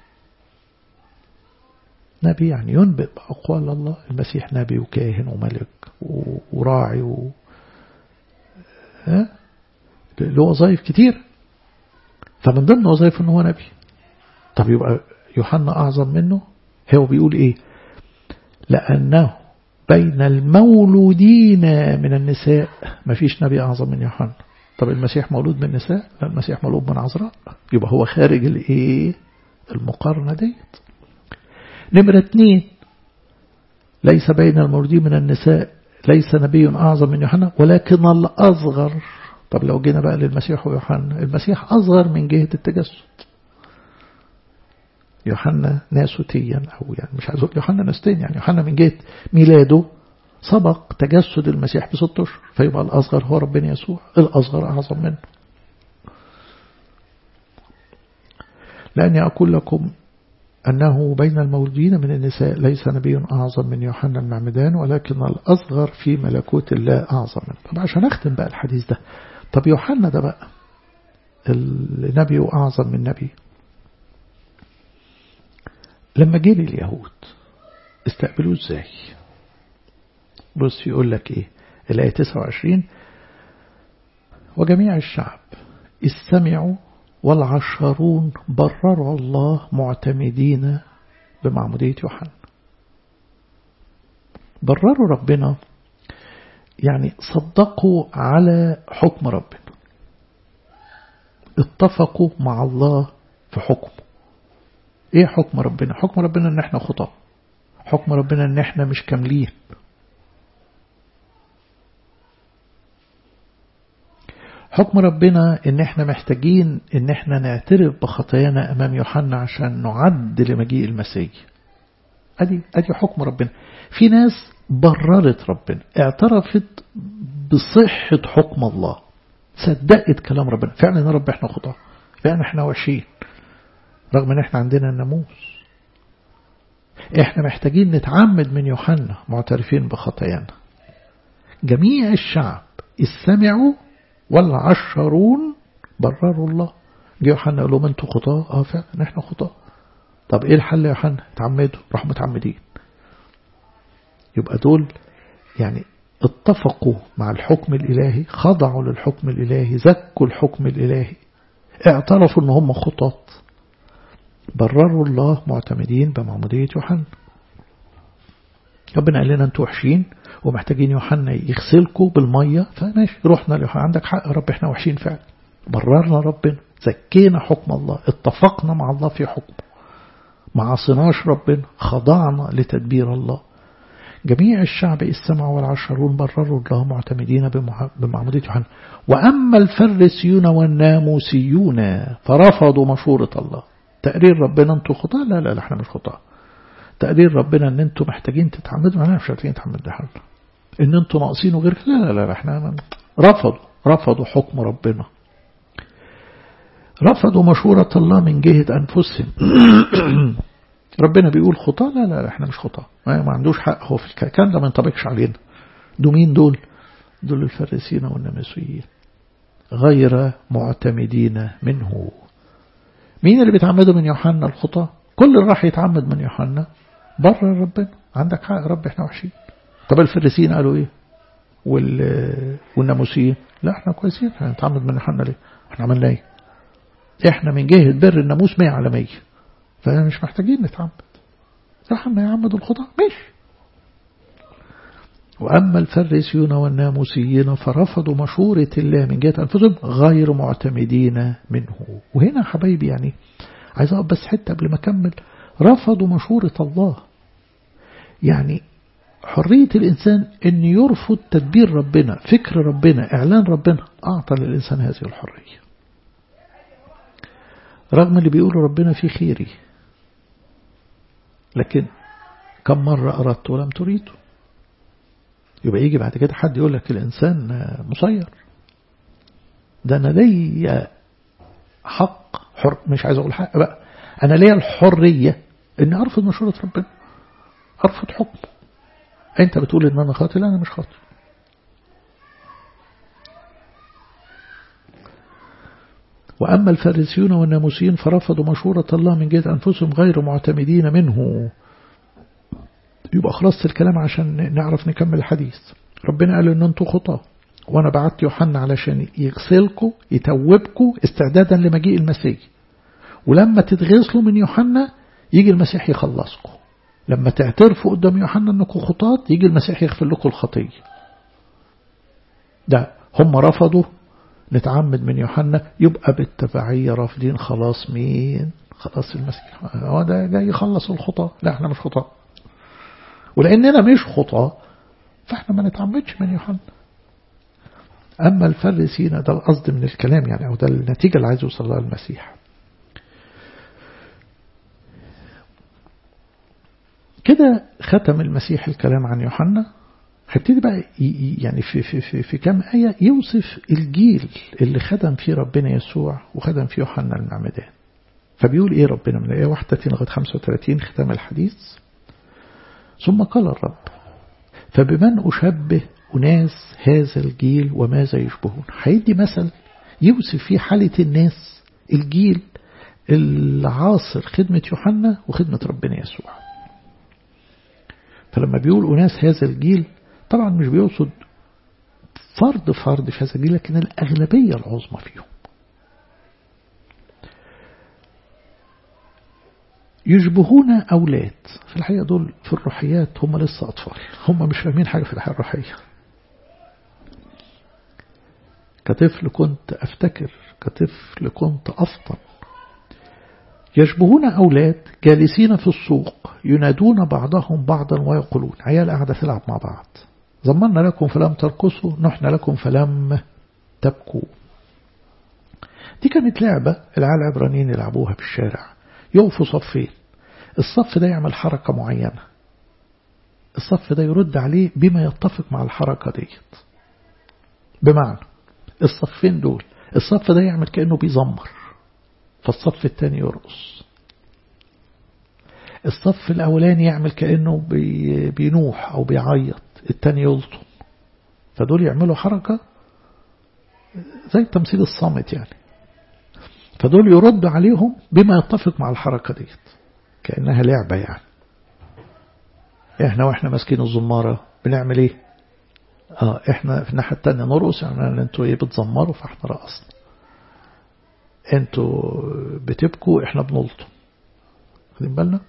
Speaker 1: نبي يعني ينبئ بأقوال الله المسيح نبي وكاهن وملك وراعي و... ها له وظائف كتير فمن ضمن وظائف أنه نبي طب يبقى يوحنا أعظم منه هو بيقول إيه لأنه بين المولودين من النساء ما فيش نبي أعظم من يوحنا طب المسيح مولود من النساء لا المسيح مولود من عذراء يبقى هو خارج الايه المقارنة ديت نمرة اتنين ليس بين المولودين من النساء ليس نبي أعظم من يوحنا ولكن الأصغر طب لو جينا بقى للمسيح ويوحنا المسيح أصغر من جهة التجسد يوحنا ناسوتيا أو يعني مش عايز أقول يوحنا ناستين يعني يوحنا من جهة ميلاده سبق تجسد المسيح بست أشهر فيبقى الأصغر هو ربنا يسوع الأصغر أعظم منه لأني أقول لكم أنه بين المولودين من النساء ليس نبي أعظم من يوحنا المعمدان ولكن الأصغر في ملكوت الله أعظم منه طب عشان أختم بقى الحديث ده طب يوحنا ده بقى النبي أعظم من نبي لما جه اليهود استقبلوه ازاي بص يقول لك ايه الآية 29 وجميع الشعب استمعوا والعشرون برروا الله معتمدين بمعمودية يوحنا برروا ربنا يعني صدقوا على حكم ربنا اتفقوا مع الله في حكمه ايه حكم ربنا حكم ربنا ان احنا خطأ حكم ربنا ان احنا مش كاملين حكم ربنا ان احنا محتاجين ان احنا نعترف بخطايانا امام يوحنا عشان نعد لمجيء المسيح ادي ادي حكم ربنا في ناس بررت ربنا اعترفت بصحة حكم الله صدقت كلام ربنا فعلا يا رب احنا خطاة فعلا احنا وحشين رغم ان احنا عندنا الناموس احنا محتاجين نتعمد من يوحنا معترفين بخطايانا جميع الشعب استمعوا والعشرون برروا الله جه يوحنا قال لهم انتوا خطاة اه فعلا احنا خطاة طب ايه الحل يا يوحنا تعمدوا راحوا متعمدين يبقى دول يعني اتفقوا مع الحكم الإلهي خضعوا للحكم الإلهي زكوا الحكم الإلهي اعترفوا ان هم خطاة برروا الله معتمدين بمعمودية يوحنا ربنا قال لنا انتوا وحشين ومحتاجين يوحنا يغسلكوا بالمية فماشي رحنا ليوحنا عندك حق يا رب احنا وحشين فعلا بررنا ربنا زكينا حكم الله اتفقنا مع الله في حكمه ما عصيناش ربنا خضعنا لتدبير الله جميع الشعب استمعوا والعشرون برروا الله معتمدين بمعمودية يوحنا وأما الفريسيون والناموسيون فرفضوا مشورة الله تقرير ربنا انتوا خطاة لا لا لا احنا مش خطاة تقرير ربنا ان انتوا محتاجين تتعمدوا احنا مش محتاجين نتعمد حالنا ان انتوا ناقصين وغير لا لا لا احنا رفضوا رفضوا حكم ربنا رفضوا مشورة الله من جهة أنفسهم ربنا بيقول خطاة لا لا لا احنا مش خطاة ما عندوش حق هو في الكلام ده ما ينطبقش علينا دول مين دول دول الفريسين والنمسيين غير معتمدين منه مين اللي بيتعمدوا من يوحنا الخطاة كل اللي راح يتعمد من يوحنا بره ربنا عندك حق رب احنا وحشين طب الفريسيين قالوا ايه وال... والناموسيين لا احنا كويسين احنا نتعمد من يوحنا ليه احنا عملنا ايه احنا من جهة بر الناموس 100 على 100 فاحنا مش محتاجين نتعمد احنا يعمدوا الخطأ مش وأما الفريسيون والناموسيين فرفضوا مشورة الله من جهة أنفسهم غير معتمدين منه وهنا حبايبي يعني عايز أقف بس حتة قبل ما أكمل رفضوا مشورة الله يعني حرية الإنسان أن يرفض تدبير ربنا فكر ربنا إعلان ربنا أعطى للإنسان هذه الحرية رغم اللي بيقولوا ربنا في خيري لكن كم مرة أردت ولم تريده يبقى يجي بعد كده حد يقول لك الإنسان مسير ده أنا ليا حق حر مش عايز أقول حق بقى أنا ليا الحرية اني ارفض مشورة ربنا ارفض حكمه انت بتقول ان انا خاطئ لا انا مش خاطئ وأما الفارسيون والناموسيين فرفضوا مشورة الله من جهة أنفسهم غير معتمدين منه يبقى خلاص الكلام عشان نعرف نكمل الحديث ربنا قال ان انتوا خطاه وانا بعت يوحنا علشان يغسلكم يتوبكم استعدادا لمجيء المسيح ولما تتغسلوا من يوحنا يجي المسيح يخلصكم لما تعترفوا قدام يوحنا انكم خطاة يجي المسيح يغفر لكم الخطية ده هم رفضوا نتعمد من يوحنا يبقى بالتبعية رافضين خلاص مين خلاص المسيح هو ده جاي يخلص الخطاة لا احنا مش خطاة ولأننا مش خطاة فاحنا ما نتعمدش من يوحنا أما الفرسين ده القصد من الكلام يعني أو ده النتيجة اللي عايز يوصل لها المسيح كده ختم المسيح الكلام عن يوحنا هبتدي بقى يعني في, في, في, في كام آية يوصف الجيل اللي خدم فيه ربنا يسوع وخدم فيه يوحنا المعمدان فبيقول إيه ربنا من الآية 31 لغاية 35 ختام الحديث ثم قال الرب فبمن أشبه أناس هذا الجيل وماذا يشبهون هيدي مثل يوصف فيه حالة الناس الجيل العاصر خدمة يوحنا وخدمة ربنا يسوع فلما بيقول أناس هذا الجيل طبعا مش بيقصد فرد فرد في هذا الجيل لكن الأغلبية العظمى فيهم يشبهون أولاد في الحقيقة دول في الروحيات هم لسه أطفال هم مش فاهمين حاجة في الحياة الروحية كطفل كنت أفتكر كطفل كنت أفطن يشبهون أولاد جالسين في السوق ينادون بعضهم بعضا ويقولون عيال قاعدة تلعب مع بعض ضمنا لكم فلم ترقصوا نحن لكم فلم تبكوا دي كانت لعبة العيال العبرانيين يلعبوها في الشارع يقفوا صفين الصف ده يعمل حركة معينة الصف ده يرد عليه بما يتفق مع الحركة ديت بمعنى الصفين دول الصف ده يعمل كأنه بيزمر فالصف الثاني يرقص الصف الأولاني يعمل كأنه بي بينوح أو بيعيط الثاني يلطم فدول يعملوا حركة زي تمثيل الصامت يعني فدول يرد عليهم بما يتفق مع الحركة ديت كأنها لعبة يعني احنا واحنا ماسكين الزمارة بنعمل ايه اه احنا في الناحية التانية نرقص يعني انتوا ايه بتزمروا فاحنا رقصنا انتوا بتبكوا احنا بنلطم خدين بالنا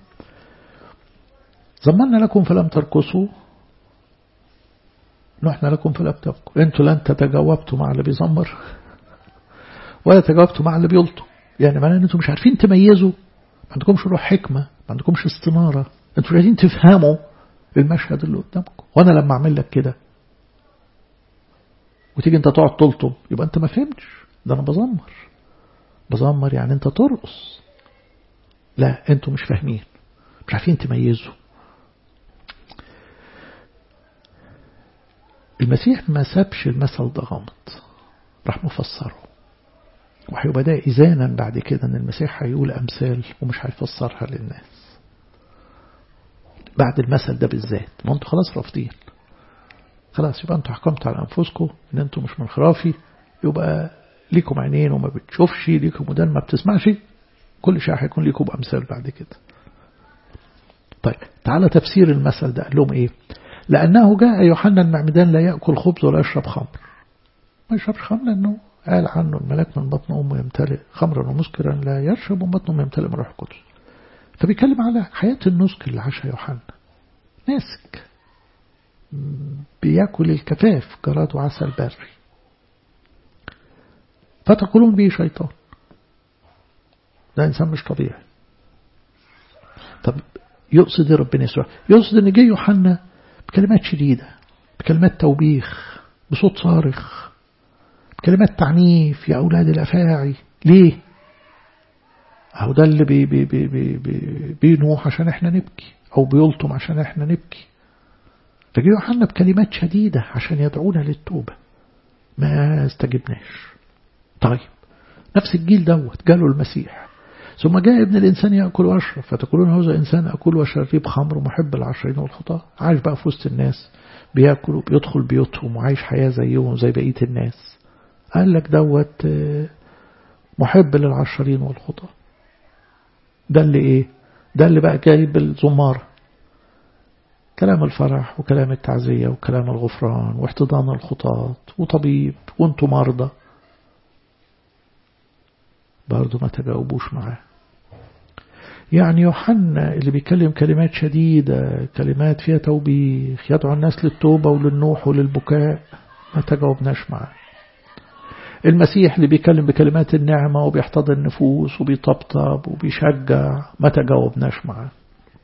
Speaker 1: زمنا لكم فلم ترقصوا نحن لكم فلم تبكوا انتوا لن تتجاوبتوا مع اللي بيزمر ولا تجاوبتوا مع اللي بيلطم يعني معناه ان انتوا مش عارفين تميزوا ما عندكمش روح حكمة ما عندكمش استنارة انتوا مش عايزين تفهموا المشهد اللي قدامكم وانا لما اعمل لك كده وتيجي انت تقعد تلطم يبقى انت ما فهمتش ده انا بزمر بزمر يعني انت ترقص لا انتوا مش فاهمين مش عارفين تميزوا المسيح ما سابش المثل ده غامض راح مفسره وهيبقى ده إذانا بعد كده أن المسيح هيقول أمثال ومش هيفسرها للناس بعد المثل ده بالذات ما انتوا خلاص رافضين خلاص يبقى انتوا حكمتوا على أنفسكم ان انتوا مش من خرافي يبقى ليكم عينين وما بتشوفش ليكم ودان ما بتسمعش كل شيء هيكون ليكم بأمثال بعد كده طيب تعالى تفسير المثل ده قال لهم ايه لأنه جاء يوحنا المعمدان لا يأكل خبز ولا يشرب خمر ما يشربش خمر لأنه قال عنه الملاك من بطن أمه يمتلئ خمرا ومسكرا لا يشرب من بطن أمه يمتلئ من روح القدس فبيتكلم على حياة النسك اللي عاشها يوحنا ناسك بياكل الكفاف جراد وعسل بري فتقولون به شيطان ده إنسان مش طبيعي طب يقصد ايه ربنا يسوع يقصد ان جه يوحنا بكلمات شديدة بكلمات توبيخ بصوت صارخ بكلمات تعنيف يا أولاد الأفاعي ليه أهو ده اللي بي بي بي بي بي بينوح عشان احنا نبكي أو بيلطم عشان احنا نبكي فجي يوحنا بكلمات شديدة عشان يدعونا للتوبة ما استجبناش طيب نفس الجيل دوت جاله المسيح ثم جاء ابن الإنسان يأكل ويشرب فتقولون هذا إنسان أكل وشريب خمر محب العشرين والخطاة عايش بقى في وسط الناس بياكل وبيدخل بيوتهم وعايش حياة زيهم زي بقية الناس قال لك دوت محب للعشرين والخطاة ده اللي ايه ده اللي بقى جايب الزمارة كلام الفرح وكلام التعزية وكلام الغفران واحتضان الخطاة وطبيب وانتم مرضى برضو ما تجاوبوش معاه يعني يوحنا اللي بيتكلم كلمات شديدة كلمات فيها توبيخ يدعو الناس للتوبة وللنوح وللبكاء ما تجاوبناش معاه المسيح اللي بيتكلم بكلمات النعمة وبيحتضن النفوس وبيطبطب وبيشجع ما تجاوبناش معاه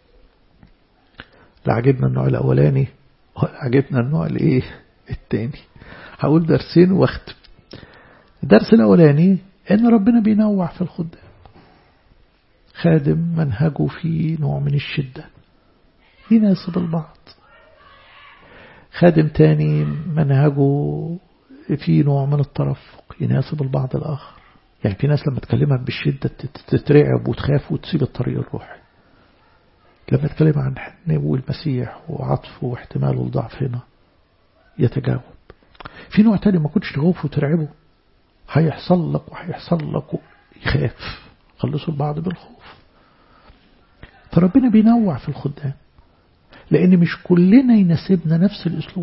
Speaker 1: لا عجبنا النوع الأولاني ولا عجبنا النوع الايه التاني هقول درسين واختم الدرس الأولاني إن ربنا بينوع في الخدام خادم منهجه فيه نوع من الشدة يناسب البعض خادم تاني منهجه فيه نوع من الترفق يناسب البعض الآخر يعني في ناس لما تكلمك بالشدة تترعب وتخاف وتسيب الطريق الروحي لما تكلم عن نبو المسيح وعطفه واحتماله الضعف هنا يتجاوب في نوع تاني ما كنتش تخوفه وترعبه هيحصل لك وهيحصل لك يخاف خلصوا البعض بالخوف فربنا بينوع في الخدام لأن مش كلنا يناسبنا نفس الأسلوب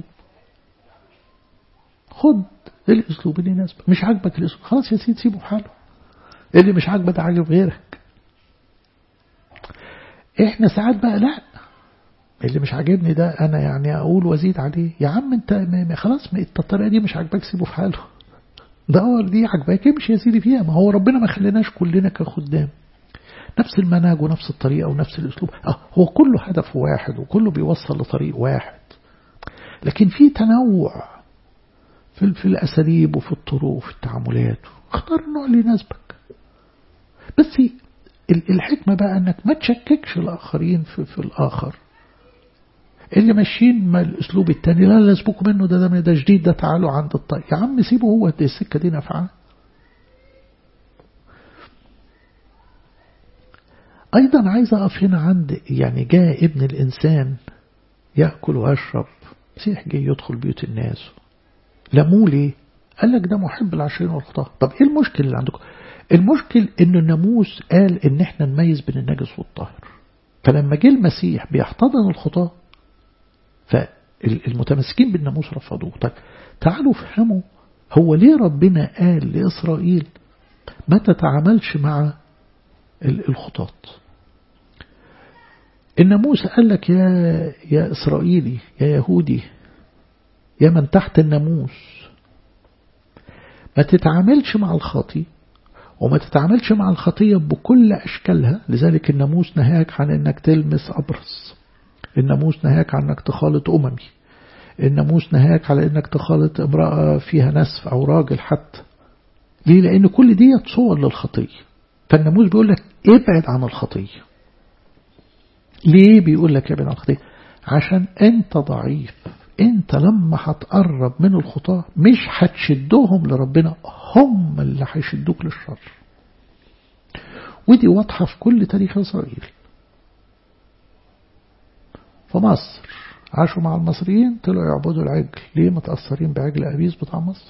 Speaker 1: خد الأسلوب اللي يناسبك مش عاجبك الأسلوب خلاص يا سيدي سيبه في حاله اللي مش عاجبك ده عاجب غيرك احنا ساعات بقى لا اللي مش عاجبني ده انا يعني اقول وازيد عليه يا عم انت خلاص ما انت الطريقه دي مش عاجباك سيبه في حاله دور دي عجباك امشي يا سيدي فيها ما هو ربنا ما خليناش كلنا كخدام نفس المنهج ونفس الطريقة ونفس الأسلوب اه هو كله هدف واحد وكله بيوصل لطريق واحد لكن في تنوع في, في الأساليب وفي الطرق وفي التعاملات اختار النوع اللي يناسبك بس الحكمة بقى أنك ما تشككش الآخرين في, في الآخر اللي ماشيين ما الأسلوب التاني لا لا اسبقوا منه ده ده ده جديد ده تعالوا عند الطريق يا عم سيبه هو دي السكة دي نافعة أيضا عايز أقف هنا عند يعني جاء ابن الإنسان يأكل ويشرب مسيح جاي يدخل بيوت الناس لموه ليه؟ قال لك ده محب العشرين والخطاة طب ايه المشكلة اللي عندكم المشكل ان الناموس قال ان احنا نميز بين النجس والطاهر فلما جه المسيح بيحتضن الخطاة فالمتمسكين بالناموس رفضوه طيب تعالوا فهموا هو ليه ربنا قال لإسرائيل ما تتعاملش مع الخطاة الناموس قال لك يا يا إسرائيلي يا يهودي يا من تحت الناموس ما تتعاملش مع الخاطي وما تتعاملش مع الخطية بكل أشكالها لذلك الناموس نهاك عن أنك تلمس أبرص الناموس نهاك عن أنك تخالط أممي الناموس نهاك على أنك تخالط امرأة فيها نسف أو راجل حتى ليه لأن كل دي صور للخطية فالناموس بيقول لك ابعد عن الخطية ليه بيقول لك ابعد عن الخطية عشان انت ضعيف انت لما هتقرب من الخطاة مش هتشدهم لربنا هم اللي هيشدوك للشر ودي واضحة في كل تاريخ إسرائيل في مصر عاشوا مع المصريين طلعوا يعبدوا العجل ليه متأثرين بعجل أبيس بتاع مصر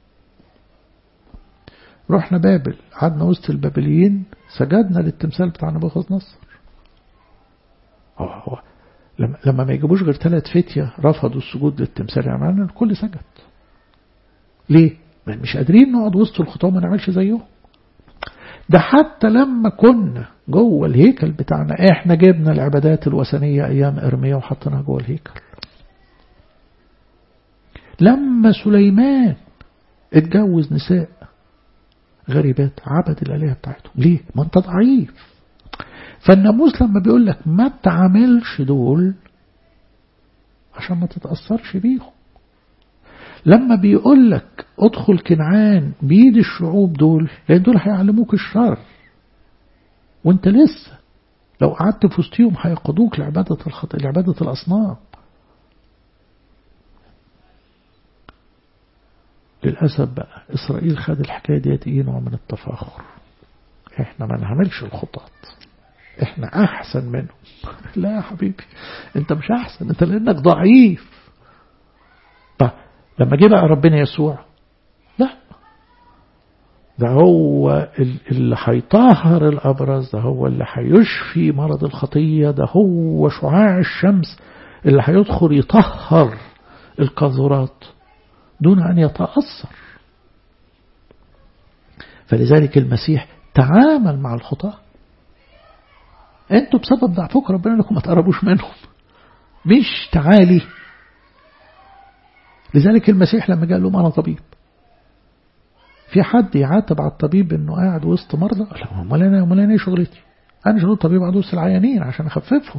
Speaker 1: رحنا بابل قعدنا وسط البابليين سجدنا للتمثال بتاع نبوخذ نصر هو هو لما, لما ما يجيبوش غير ثلاث فتية رفضوا السجود للتمثال يعني الكل سجد ليه؟ مش قادرين نقعد وسط الخطاة ما نعملش زيهم ده حتى لما كنا جوه الهيكل بتاعنا احنا جبنا العبادات الوثنية ايام ارميا وحطيناها جوه الهيكل لما سليمان اتجوز نساء غريبات عبد الالهه بتاعتهم ليه ما انت ضعيف فالناموس لما بيقول لك ما تعاملش دول عشان ما تتأثرش بيهم لما بيقول لك ادخل كنعان بيد الشعوب دول لان دول هيعلموك الشر وانت لسه لو قعدت في وسطهم هيقودوك لعبادة الخط... لعبادة الأصنام للأسف بقى إسرائيل خد الحكاية ديت إيه نوع من التفاخر احنا ما نعملش الخطاط احنا احسن منهم لا يا حبيبي انت مش احسن انت لانك ضعيف طيب لما جه بقى ربنا يسوع لا ده هو اللي هيطهر الأبرز ده هو اللي هيشفي مرض الخطية ده هو شعاع الشمس اللي هيدخل يطهر القاذورات دون أن يتأثر فلذلك المسيح تعامل مع الخطاة انتوا بسبب ضعفكم ربنا لكم ما تقربوش منهم مش تعالي لذلك المسيح لما قال لهم أنا طبيب في حد يعاتب على الطبيب انه قاعد وسط مرضى لا امال انا امال انا ايه شغلتي انا شغل الطبيب قاعد وسط العيانين عشان اخففهم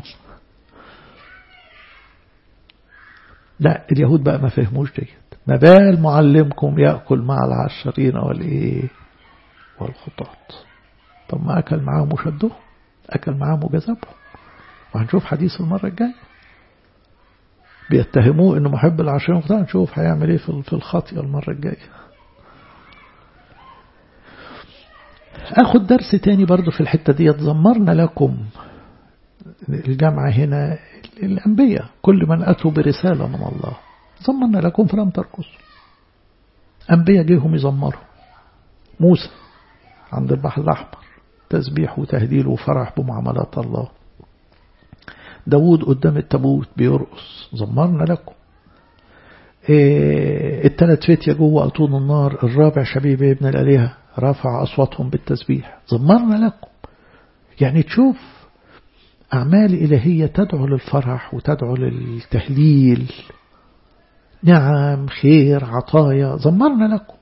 Speaker 1: لا اليهود بقى ما فهموش ديت ما بال معلمكم ياكل مع العشرين والايه والخطاط طب ما اكل معاهم وشدهم اكل معاهم وجذبهم وهنشوف حديث المره الجايه بيتهموه انه محب العشرين والخطاط نشوف هيعمل ايه في الخطيه المره الجايه أخذ درس تاني برضو في الحتة دي زمرنا لكم الجامعة هنا الأنبياء كل من أتوا برسالة من الله زمرنا لكم فلم تركزوا أنبياء جيهم يزمروا موسى عند البحر الأحمر تسبيح وتهديل وفرح بمعاملات الله داود قدام التابوت بيرقص زمرنا لكم إيه الثلاث فتية جوه أطون النار الرابع شبيب ابن الآلهة رفع أصواتهم بالتسبيح زمرنا لكم يعني تشوف أعمال إلهية تدعو للفرح وتدعو للتهليل نعم خير عطايا زمرنا لكم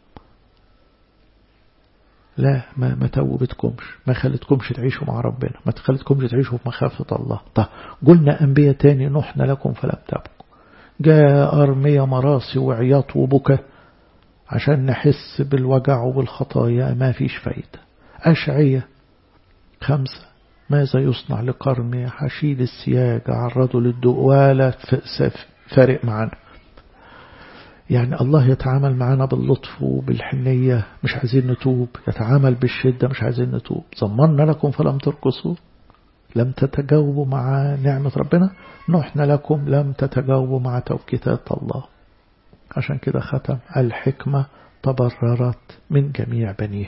Speaker 1: لا ما ما توبتكمش ما خلتكمش تعيشوا مع ربنا ما خلتكمش تعيشوا في مخافة الله طب قلنا أنبياء تاني نحن لكم فلم تبكوا جاء أرمية مراسي وعياط وبكى عشان نحس بالوجع وبالخطايا ما فيش فايدة أشعية خمسة ماذا يصنع لقرني حشيد السياج عرضه للضوء ولا فارق معنا يعني الله يتعامل معنا باللطف وبالحنية مش عايزين نتوب يتعامل بالشدة مش عايزين نتوب ضمنا لكم فلم ترقصوا لم تتجاوبوا مع نعمة ربنا نحن لكم لم تتجاوبوا مع توكيتات الله عشان كده ختم الحكمة تبررت من جميع بنيها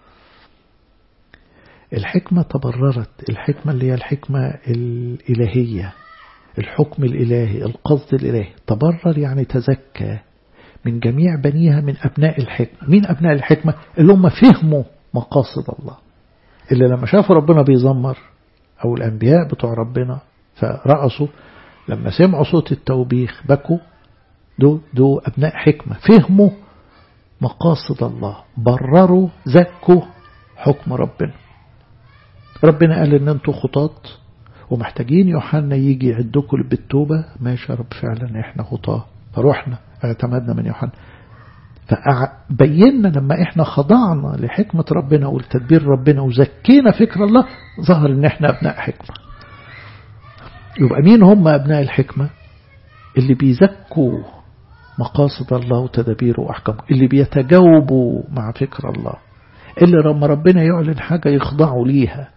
Speaker 1: الحكمة تبررت الحكمة اللي هي الحكمة الإلهية الحكم الإلهي القصد الإلهي تبرر يعني تزكى من جميع بنيها من أبناء الحكمة مين أبناء الحكمة اللي هم فهموا مقاصد الله اللي لما شافوا ربنا بيزمر أو الأنبياء بتوع ربنا فرأسوا لما سمعوا صوت التوبيخ بكوا دو, دو أبناء حكمة فهموا مقاصد الله برروا زكوا حكم ربنا ربنا قال ان انتوا خطاط ومحتاجين يوحنا يجي يعدكم بالتوبة ماشي يا رب فعلا احنا خطاة فروحنا اعتمدنا من يوحنا فبينا لما احنا خضعنا لحكمة ربنا ولتدبير ربنا وزكينا فكر الله ظهر ان احنا ابناء حكمة يبقى مين هم ابناء الحكمة اللي بيزكوا مقاصد الله وتدابيره وأحكامه اللي بيتجاوبوا مع فكر الله اللي لما ربنا يعلن حاجة يخضعوا ليها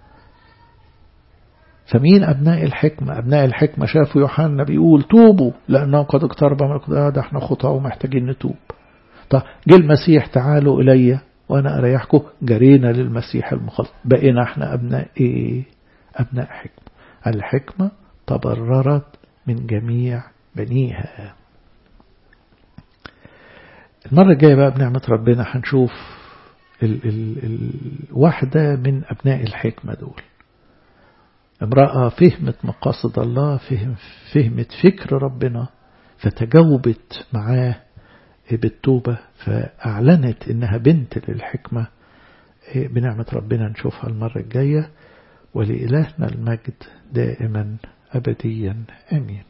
Speaker 1: فمين أبناء الحكمة أبناء الحكمة شافوا يوحنا بيقول توبوا لأنه قد اقترب من القضاء ده احنا خطاة ومحتاجين نتوب طب جه المسيح تعالوا إلي وأنا أريحكم جرينا للمسيح المخلص بقينا احنا أبناء إيه أبناء حكمة الحكمة تبررت من جميع بنيها المرة الجاية بقى بنعمة ربنا هنشوف ال ال ال واحدة من أبناء الحكمة دول امرأة فهمت مقاصد الله فهم فهمت فكر ربنا فتجاوبت معاه بالتوبة فأعلنت إنها بنت للحكمة بنعمة ربنا نشوفها المرة الجاية ولإلهنا المجد دائما أبديا أمين